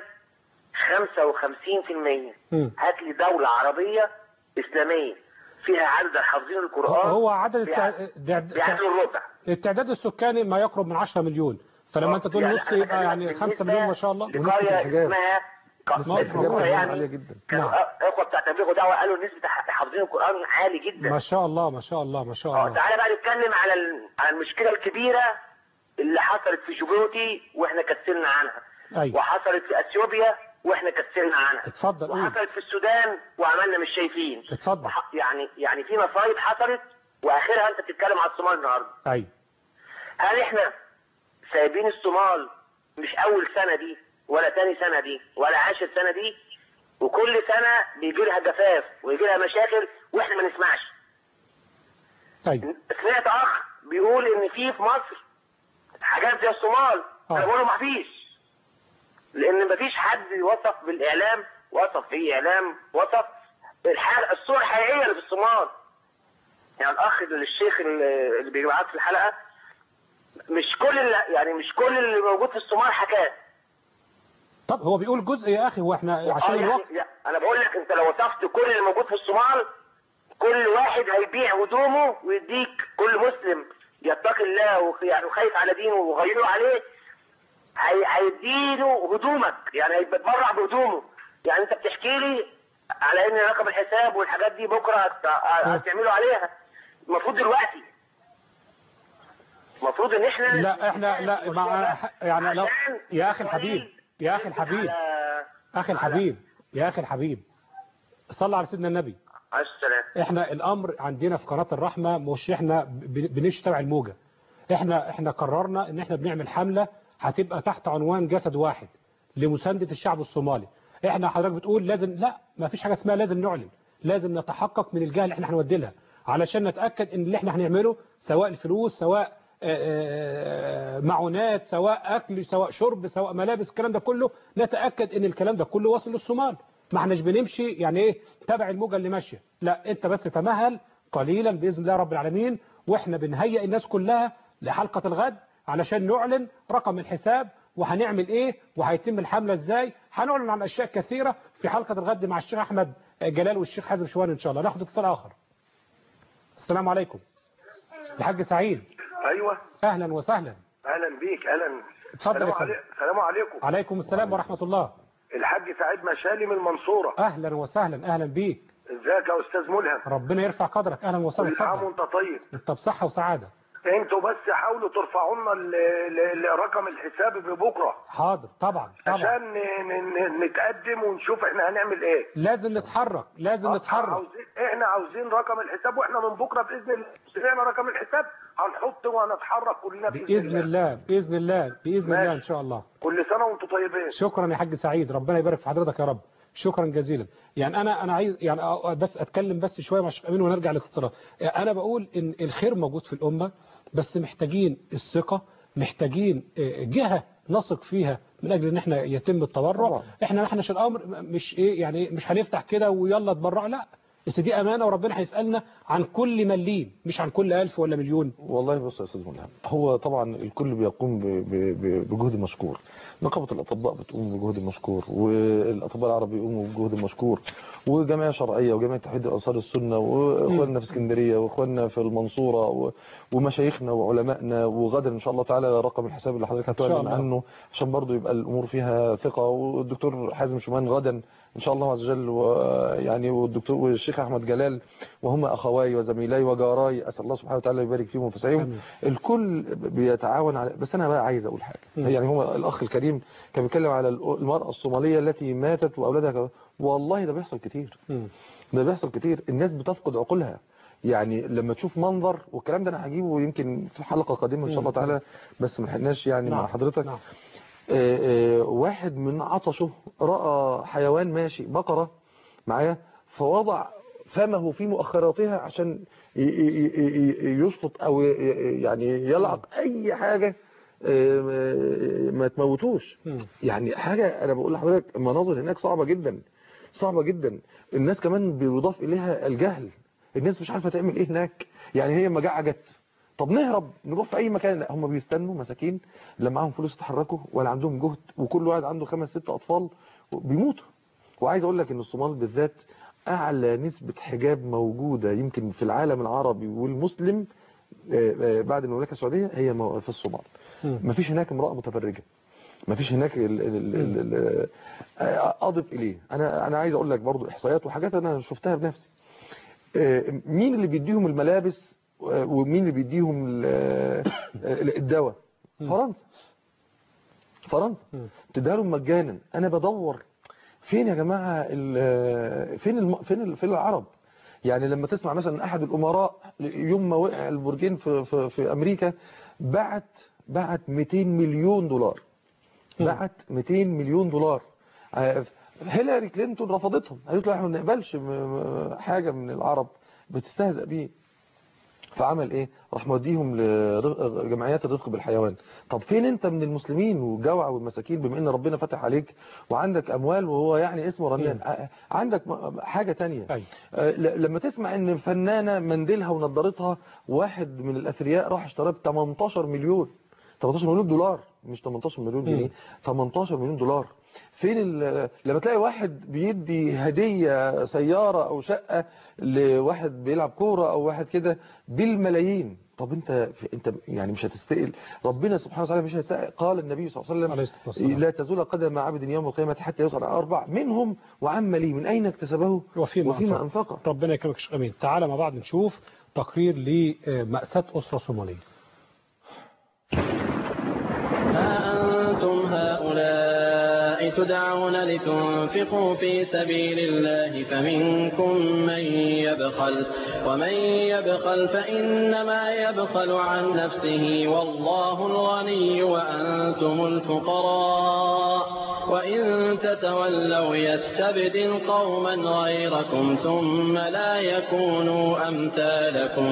55% مم. هات لي دولة عربية إسلامية فيها عدد حافظين القرآن هو عدد التع... بيع- دع- بيعادل الربع التعداد السكاني ما يقرب من 10 مليون فلما انت تقول يعني نص أنا يبقى يعني بكلمك 5 مليون ما شاء الله لقرية اسمها نسبة الحجاب اسمها عالية يعني جدا كانوا اخوة بتاع تبليغ ودعوة قالوا نسبة حافظين القرآن عالي جدا ما شاء الله ما شاء الله ما شاء اه الله تعالى بقى نتكلم على ال- على المشكلة الكبيرة اللي حصلت في جيبوتي واحنا كسلنا عنها ايوه وحصلت في اثيوبيا واحنا كسلنا عنها اتفضل قول وحصلت في السودان وعملنا مش شايفين اتفضل وح- يعني يعني في مصايب حصلت واخرها انت بتتكلم على الصومال النهارده ايوه هل احنا سايبين الصومال مش اول سنة دي ولا تاني سنة دي ولا عاشر سنة دي وكل سنة بيجي لها جفاف ويجي لها مشاكل واحنا ما نسمعش ايوه سمعت اخ بيقول ان في في مصر حاجات زي الصومال انا بقول له ما فيش لان ما فيش حد وصف بالاعلام وصف في اعلام وصف الحال الصوره الحقيقيه اللي في الصومال يعني الاخ اللي الشيخ اللي اللي بيبعت في الحلقه مش كل اللي يعني مش كل اللي موجود في الصومال حكايه طب هو بيقول جزء يا اخي هو احنا عشان آه يعني الوقت يعني انا بقول لك انت لو وصفت كل اللي موجود في الصومال كل واحد هيبيع هدومه ويديك كل مسلم يتقي الله وخ- يعني وخايف على دينه وغيره عليه هي- هيديله هدومك يعني هيتبرع بهدومه يعني انت بتحكي لي على ان رقم الحساب والحاجات دي بكره هت- هتعملوا عليها المفروض دلوقتي المفروض ان احنا لا احنا لا مع يعني لو يا اخي الحبيب يا اخي الحبيب اخي الحبيب يا اخي الحبيب صلى على سيدنا النبي عليه السلام احنا الامر عندنا في قناه الرحمه مش احنا ب- بنمشي تبع الموجه احنا احنا قررنا ان احنا بنعمل حمله هتبقى تحت عنوان جسد واحد لمسانده الشعب الصومالي احنا حضرتك بتقول لازم لا ما فيش حاجه اسمها لازم نعلن لازم نتحقق من الجهه اللي احنا هنودي لها علشان نتاكد ان اللي احنا هنعمله سواء الفلوس سواء آه، آه، معونات سواء اكل سواء شرب سواء ملابس الكلام ده كله نتاكد ان الكلام ده كله واصل للصومال ما احناش بنمشي يعني ايه تبع الموجه اللي ماشيه لا انت بس تمهل قليلا باذن الله رب العالمين واحنا بنهيئ الناس كلها لحلقه الغد علشان نعلن رقم الحساب وهنعمل ايه وهيتم الحمله ازاي هنعلن عن اشياء كثيره في حلقه الغد مع الشيخ احمد جلال والشيخ حازم شوان ان شاء الله ناخد اتصال اخر السلام عليكم الحاج سعيد ايوه اهلا وسهلا اهلا بيك اهلا اتفضل يا السلام, فندم. علي... السلام عليكم عليكم السلام ورحمه الله الحاج سعيد مشالي من المنصوره اهلا وسهلا اهلا بيك ازيك يا استاذ ملهم ربنا يرفع قدرك اهلا وسهلا كل عام اتفضل وانت طيب انت بصحه وسعاده انتوا بس حاولوا ترفعوا لنا ال- ال- ال- رقم الحساب ببكره حاضر طبعا طبعا عشان ن- ن- نتقدم ونشوف احنا هنعمل ايه لازم نتحرك لازم نتحرك عاوزين احنا عاوزين رقم الحساب واحنا من بكره باذن الله سمعنا رقم الحساب هنحط وهنتحرك كلنا باذن, باذن الله باذن الله باذن الله ان شاء الله كل سنه وانتم طيبين شكرا يا حاج سعيد ربنا يبارك في حضرتك يا رب شكرا جزيلا يعني انا انا عايز يعني أ- بس اتكلم بس شويه مع الشيخ امين ونرجع للاتصالات انا بقول ان الخير موجود في الامه بس محتاجين الثقه محتاجين آه، جهه نثق فيها من اجل ان احنا يتم التبرع احنا ما احناش الامر مش ايه يعني مش هنفتح كده ويلا اتبرع لا بس دي امانه وربنا هيسالنا عن كل مليم مش عن كل ألف ولا مليون والله بص يا استاذ ملهم هو طبعا الكل بيقوم ب- ب- ب- بجهد مشكور نقابه الاطباء بتقوم بجهد مشكور والاطباء العرب بيقوموا بجهد مشكور وجمعيه شرعيه وجمعيه توحيد انصار السنه واخواننا في اسكندريه واخواننا في المنصوره و- ومشايخنا وعلمائنا وغدا ان شاء الله تعالى رقم الحساب اللي حضرتك شاء هتعلن الله. عنه عشان برضو يبقى الامور فيها ثقه والدكتور حازم شومان غدا ان شاء الله عز وجل ويعني والدكتور والشيخ احمد جلال وهم اخواي وزميلاي وجاراي اسال الله سبحانه وتعالى يبارك فيهم وفي سعيهم الكل بيتعاون على بس انا بقى عايز اقول حاجه مم. يعني هو الاخ الكريم كان بيتكلم على المراه الصوماليه التي ماتت واولادها ك- والله ده بيحصل كتير ده بيحصل كتير الناس بتفقد عقولها يعني لما تشوف منظر والكلام ده انا هجيبه يمكن في حلقه قادمه ان شاء الله مم. تعالى بس ما لحقناش يعني مع نعم. حضرتك نعم. آه، آه، واحد من عطشه راى حيوان ماشي بقره معايا فوضع فمه في مؤخراتها عشان ي- ي- ي- ي- يشفط او ي- ي- يعني يلعق اي حاجه آه، ما- ما تموتوش يعني حاجه انا بقول لحضرتك المناظر هناك صعبه جدا صعبه جدا الناس كمان بيضاف اليها الجهل الناس مش عارفه تعمل ايه هناك يعني هي مجاعه جت طب نهرب نروح في اي مكان لا هم بيستنوا مساكين لا معاهم فلوس يتحركوا ولا عندهم جهد وكل واحد عنده خمس ست اطفال بيموتوا وعايز اقول لك ان الصومال بالذات اعلى نسبه حجاب موجوده يمكن في العالم العربي والمسلم آه، آه، بعد المملكه السعوديه هي مو- في الصومال مفيش هناك امراه متبرجه مفيش هناك ال ال ال ال آه، اضف اليه انا انا عايز اقول لك برضو احصائيات وحاجات انا شفتها بنفسي آه، مين اللي بيديهم الملابس آه، ومين اللي بيديهم ال- آه، الدواء فرنسا فرنسا تديها لهم مجانا انا بدور فين يا جماعه ال- فين الم... فين ال... فين العرب يعني لما تسمع مثلا احد الامراء يوم ما وقع البرجين في في, في امريكا بعت بعت 200 مليون دولار بعت 200 مليون دولار آه، هيلاري كلينتون رفضتهم قالت له احنا ما بنقبلش م- م- حاجه من العرب بتستهزأ بيه فعمل ايه راح موديهم لجمعيات الرفق بالحيوان طب فين انت من المسلمين والجوع والمساكين بما ان ربنا فتح عليك وعندك اموال وهو يعني اسمه رنان ع- عندك م- حاجة تانية آه، ل- لما تسمع ان فنانة منديلها ونضارتها واحد من الاثرياء راح اشتراه ب 18 مليون 18 مليون دولار مش 18 مليون جنيه 18 مليون دولار فين ال- لما تلاقي واحد بيدي هدية سيارة او شقة لواحد بيلعب كورة او واحد كده بالملايين طب انت انت يعني مش هتستقل ربنا سبحانه وتعالى مش هيستقل قال النبي صلى الله عليه وسلم والسلام. لا تزول قدم عبد يوم القيامة حتى يسأل عن أربع منهم وعم لي من أين اكتسبه وفيما, وفيما أنفق. أنفقه ربنا يكرمك يا شيخ امين تعالى مع بعض نشوف تقرير لمأساة أسرة صومالية أنتم هؤلاء تدعون لتنفقوا في سبيل الله فمنكم من يبخل ومن يبخل فإنما يبخل عن نفسه والله الغني وأنتم الفقراء وإن تتولوا يستبدل قوما غيركم ثم لا يكونوا أمثالكم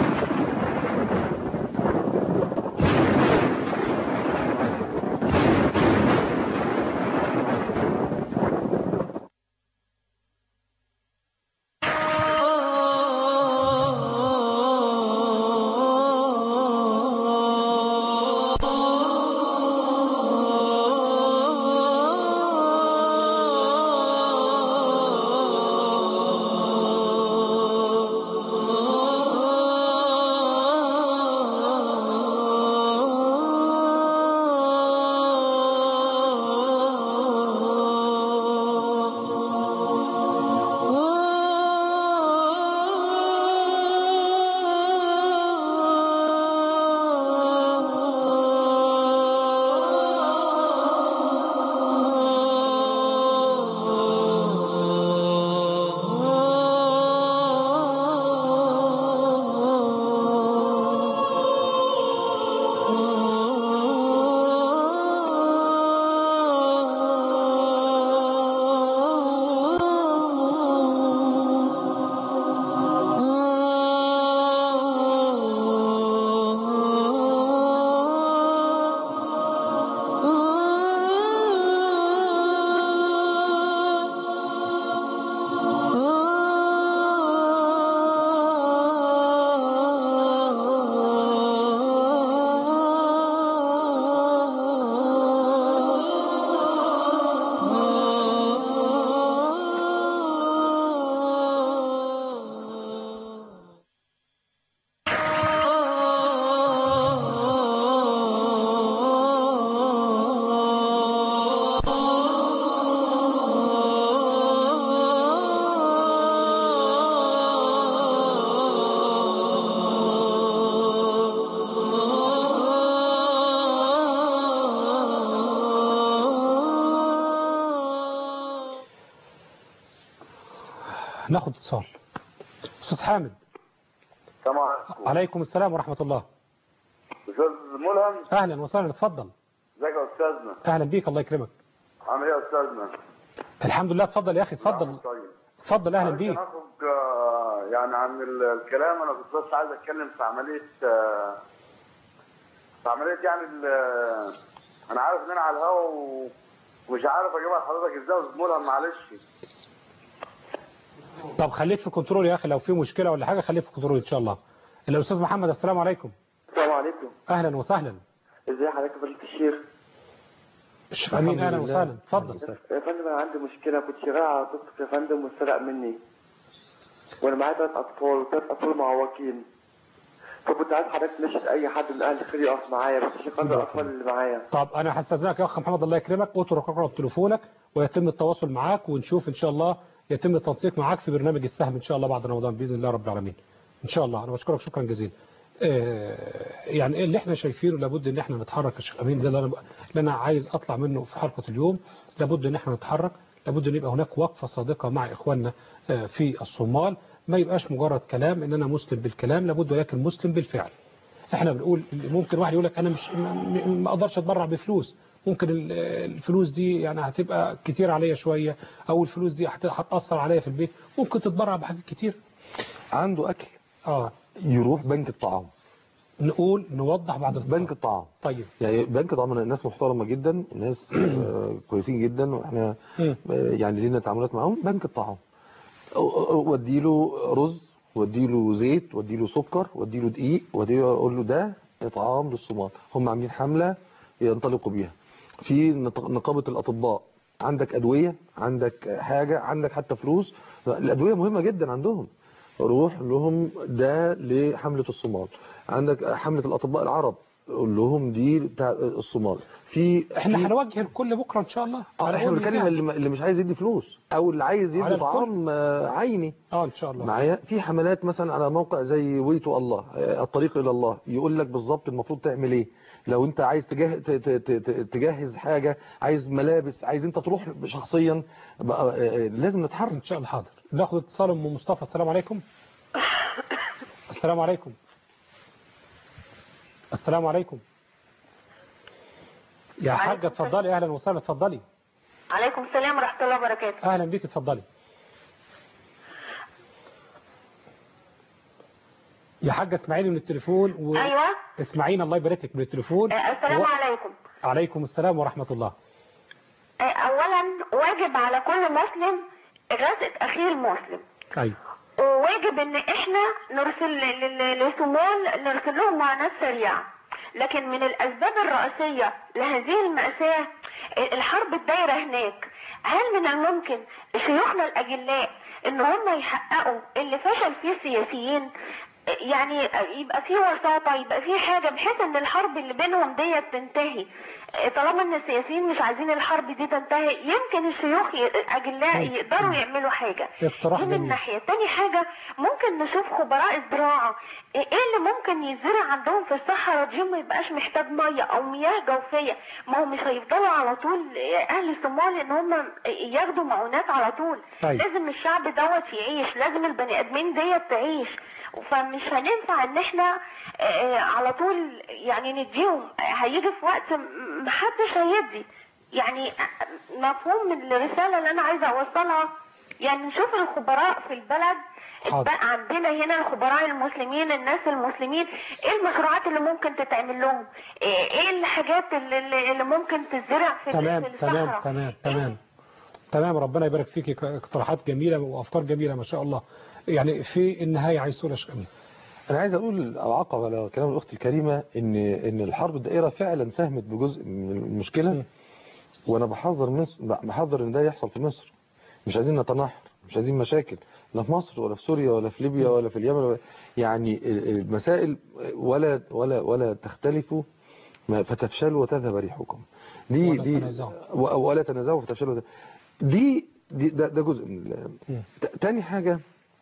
ناخد اتصال أستاذ حامد السلام عليكم عليكم السلام ورحمة الله استاذ ملهم أهلا وسهلا اتفضل ازيك يا استاذنا أهلا بيك الله يكرمك عامل ايه يا استاذنا الحمد لله اتفضل يا أخي اتفضل طيب اتفضل أهلا معلش بيك أنا هخرج آه، يعني عن ال- الكلام انا كنت بس عايز اتكلم في عمليه آه، في عمليه يعني ال- انا عارف ان انا على الهوا و- ومش عارف اجيبها لحضرتك ازاي يا استاذ ملهم معلش طب خليك في كنترول يا أخي لو في مشكلة ولا حاجة خليك في كنترول إن شاء الله الأستاذ محمد السلام عليكم السلام عليكم أهلا وسهلا ازي حضرتك يا فضيلة الشيخ الشيخ أمين أهلا وسهلا اتفضل يا فندم انا عندي مشكله كنت شغال على توك توك يا فندم واتسرق مني وانا معايا ثلاث اطفال وثلاث اطفال معوقين فكنت عايز حضرتك تنشد اي حد من اهل الخير يقف معايا بس عشان خاطر الاطفال اللي معايا طب أنا هستأذنك يا أخ محمد الله يكرمك اترك رقم تليفونك ويتم التواصل معاك ونشوف إن شاء الله يتم التنسيق معاك في برنامج السهم إن شاء الله بعد رمضان بإذن الله رب العالمين إن شاء الله أنا بشكرك شكرا جزيلا آه، يعني إيه اللي احنا شايفينه لابد ان احنا نتحرك يا شيخ امين ده اللي انا اللي انا عايز اطلع منه في حلقه اليوم لابد ان احنا نتحرك لابد ان يبقى هناك وقفه صادقه مع اخواننا آه، في الصومال ما يبقاش مجرد كلام ان انا مسلم بالكلام لابد ولكن مسلم بالفعل احنا بنقول ممكن واحد يقول لك انا مش ما- ما ما اقدرش اتبرع بفلوس ممكن ال- الفلوس دي يعني هتبقى كتير عليا شويه او الفلوس دي هت- هتاثر عليا في البيت ممكن تتبرع بحاجات كتير عنده اكل اه يروح بنك الطعام نقول نوضح بعد بنك الطعام طيب يعني بنك الطعام ناس محترمه جدا ناس آه، كويسين جدا واحنا آه، يعني لينا تعاملات معاهم بنك الطعام وديله رز وديله زيت وديله سكر وديله دقيق وديله اقول له ده اطعام للصومال هم عاملين حمله ينطلقوا بيها في نط- نقابه الاطباء عندك ادويه عندك حاجه عندك حتى فلوس الادويه مهمه جدا عندهم روح لهم ده لحمله الصومال عندك حمله الاطباء العرب قول لهم دي بتاع الصومال في احنا في- هنوجه الكل بكره ان شاء الله اه احنا هنقول بنتكلم لله. اللي, اللي مش عايز يدي فلوس او اللي عايز على يدي الكل. طعام آه، عيني اه ان شاء الله معايا في حملات مثلا على موقع زي ويتو الله آه، الطريق الى الله يقول لك بالظبط المفروض تعمل ايه لو انت عايز تجه... ت- ت- ت- ت- تجهز حاجه عايز ملابس عايز انت تروح شخصيا بقى آه، آه، لازم نتحرك ان شاء الله حاضر ناخد اتصال ام مصطفى السلام عليكم السلام عليكم السلام عليكم يا حاجه اتفضلي اهلا وسهلا اتفضلي عليكم السلام ورحمة الله وبركاته اهلا بيك اتفضلي يا حاجه اسمعيني من التليفون و... أيوة اسمعينا الله يبارك لك من التليفون آه، السلام و... عليكم عليكم السلام ورحمه الله آه، أولا واجب على كل مسلم إغاثة أخيه المسلم ايوه وواجب إن إحنا نرسل ل- ل- لصومال نرسل لهم معاناة سريعة لكن من الأسباب الرئيسية لهذه المأساة آه، الحرب الدايرة هناك هل من الممكن شيوخنا الأجلاء إن هم يحققوا اللي فشل فيه السياسيين يعني يبقى في وساطة يبقى في حاجة بحيث ان الحرب اللي بينهم ديت تنتهي طالما ان السياسيين مش عايزين الحرب دي تنتهي يمكن الشيوخ ي- اجلاء يقدروا يعملوا حاجة اقتراح دي من جميل. ناحية تاني حاجة ممكن نشوف خبراء الزراعة ايه اللي ممكن يزرع عندهم في الصحراء دي ما يبقاش محتاج مية او مياه جوفية ما هو مش هيفضلوا على طول اهل الصومال ان هم ياخدوا معونات على طول طيب. لازم الشعب دوت يعيش لازم البني ادمين ديت تعيش فمش هننفع ان احنا آه، على طول يعني نديهم هيجي في وقت م- محدش هيدي يعني مفهوم الرسالة اللي انا عايزة اوصلها يعني نشوف الخبراء في البلد حاضر. بقى عندنا هنا الخبراء المسلمين الناس المسلمين ايه المشروعات اللي ممكن تتعمل لهم ايه إيه الحاجات اللي, اللي اللي ممكن تزرع في تمام في تمام الصحراء تمام تمام تمام ربنا يبارك فيك اقتراحات جميلة وأفكار جميلة ما شاء الله يعني في النهاية عايز تقول يا شيخ أمين انا عايز اقول او اعقب على كلام الاخت الكريمه ان ان الحرب الدائره فعلا ساهمت بجزء من المشكله وانا بحذر مصر بحذر ان ده يحصل في مصر مش عايزين نتنحر مش عايزين مشاكل لا في مصر ولا في سوريا ولا في ليبيا ولا في اليمن ولا يعني المسائل ولا ولا ولا تختلفوا ما- فتفشلوا وتذهب ريحكم دي ولا دي تنازعوا. و- ولا تنازعوا فتفشلوا وتذهب. دي دي ده, ده جزء من ال- مم. ت- تاني حاجه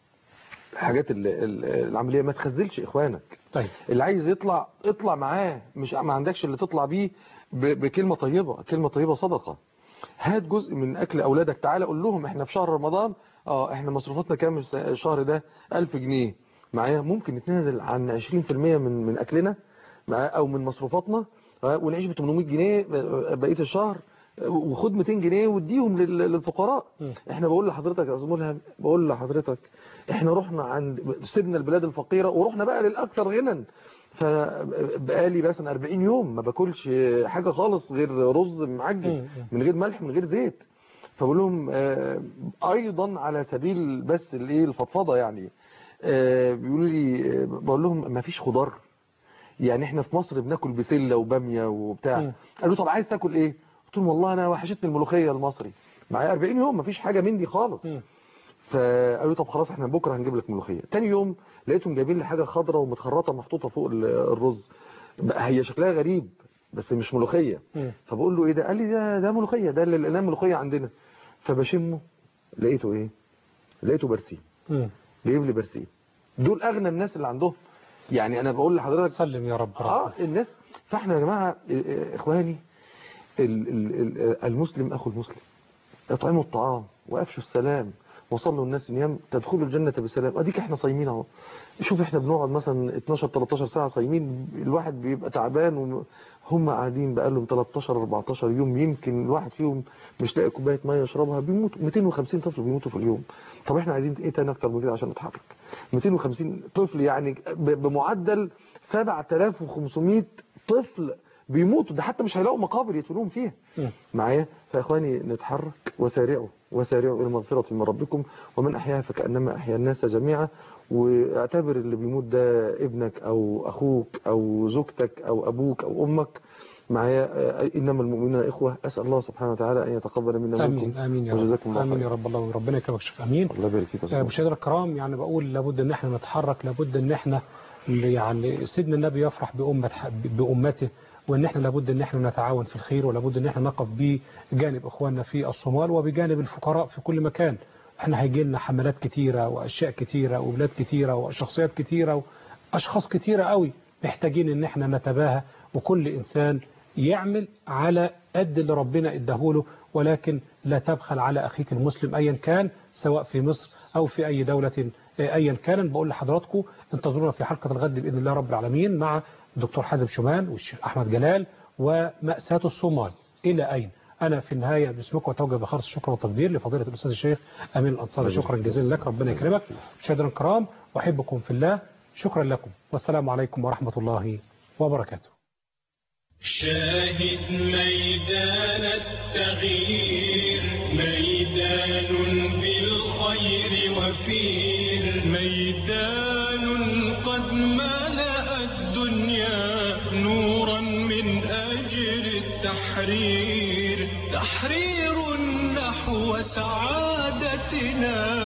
حاجات ال- ال- العمليه ما تخذلش اخوانك طيب اللي عايز يطلع اطلع معاه مش ما عندكش اللي تطلع بيه ب- بكلمه طيبه كلمه طيبه صدقه هات جزء من اكل اولادك تعالى قول لهم احنا في شهر رمضان اه احنا مصروفاتنا كام الس- الشهر ده 1000 جنيه معايا ممكن نتنازل عن 20% من من اكلنا معايا او من مصروفاتنا آه، ونعيش ب 800 جنيه بقيه الشهر آه، وخد 200 جنيه واديهم لل- للفقراء احنا بقول لحضرتك يا استاذ ملهم بقول لحضرتك احنا رحنا عند سيبنا البلاد الفقيره ورحنا بقى للاكثر غنى فبقالي مثلا 40 يوم ما باكلش حاجه خالص غير رز معجن من غير ملح من غير زيت فبقول لهم آه، ايضا على سبيل بس الايه الفضفضه يعني آه، بيقولوا لي آه، بقول لهم ما فيش خضار يعني احنا في مصر بناكل بسله وباميه وبتاع قالوا طب عايز تاكل ايه قلت لهم والله انا وحشتني الملوخيه المصري معايا 40 يوم ما فيش حاجه من دي خالص فقالوا طب خلاص احنا بكره هنجيب لك ملوخيه تاني يوم لقيتهم جايبين لي حاجه خضراء ومتخرطه محطوطه فوق ال- الرز بقى هي شكلها غريب بس مش ملوخيه فبقول له ايه ده قال لي ده ده ملوخيه ده اللي لقيناه ملوخيه عندنا فبشمه لقيته ايه لقيته برسيم جايب لي برسيم دول اغنى الناس اللي عندهم يعني انا بقول لحضرتك سلم يا رب اه الناس فاحنا يا جماعه اه، اخواني ال- ال- ال- المسلم اخو المسلم اطعموا الطعام وافشوا السلام وصلوا الناس نيام تدخلوا الجنة بسلام اديك احنا صايمين اهو شوف احنا بنقعد مثلا 12 13 ساعة صايمين الواحد بيبقى تعبان وهم قاعدين بقالهم 13 14 يوم يمكن الواحد فيهم مش لاقي كوباية مية يشربها بيموت 250 طفل بيموتوا في اليوم طب احنا عايزين ايه تاني اكتر من كده عشان نتحرك 250 طفل يعني ب- بمعدل 7500 طفل بيموتوا ده حتى مش هيلاقوا مقابر يدفنوهم فيها معايا فاخواني نتحرك وسارعوا وسارعوا الى مغفرة من ربكم ومن احياها فكانما احيا الناس جميعا واعتبر اللي بيموت ده ابنك او اخوك او زوجتك او ابوك او امك معايا آه، انما المؤمنون اخوه اسال الله سبحانه وتعالى ان يتقبل منا امين ومنكم امين يا وجزاكم رب الله امين خير يا رب الله ربنا يكرمك شيخ امين الله يبارك فيك يا آه، أستاذ. مشاهدينا الكرام يعني بقول لابد ان احنا نتحرك لابد ان احنا يعني سيدنا النبي يفرح بأمة بأمته وان احنا لابد ان احنا نتعاون في الخير ولابد ان احنا نقف بجانب اخواننا في الصومال وبجانب الفقراء في كل مكان احنا هيجي لنا حملات كتيرة واشياء كتيرة وبلاد كتيرة وشخصيات كتيرة واشخاص كتيرة قوي محتاجين ان احنا نتباهى وكل انسان يعمل على قد اللي ربنا اداهوله ولكن لا تبخل على اخيك المسلم ايا كان سواء في مصر او في اي دولة ايا كان بقول لحضراتكم انتظرونا في حلقة الغد باذن الله رب العالمين مع الدكتور حازم شومان والشيخ احمد جلال ومأساة الصومال الى اين انا في النهايه باسمكم اتوجه بخالص الشكر والتقدير لفضيله الاستاذ الشيخ امين الانصاري شكرا جزيلا لك ربنا يكرمك مشاهدينا الكرام احبكم في الله شكرا لكم والسلام عليكم ورحمه الله وبركاته شاهد ميدان التغيير ميدان بالخير وفير ميدان قد ملأ الدنيا نورا من أجل التحرير تحرير نحو سعادتنا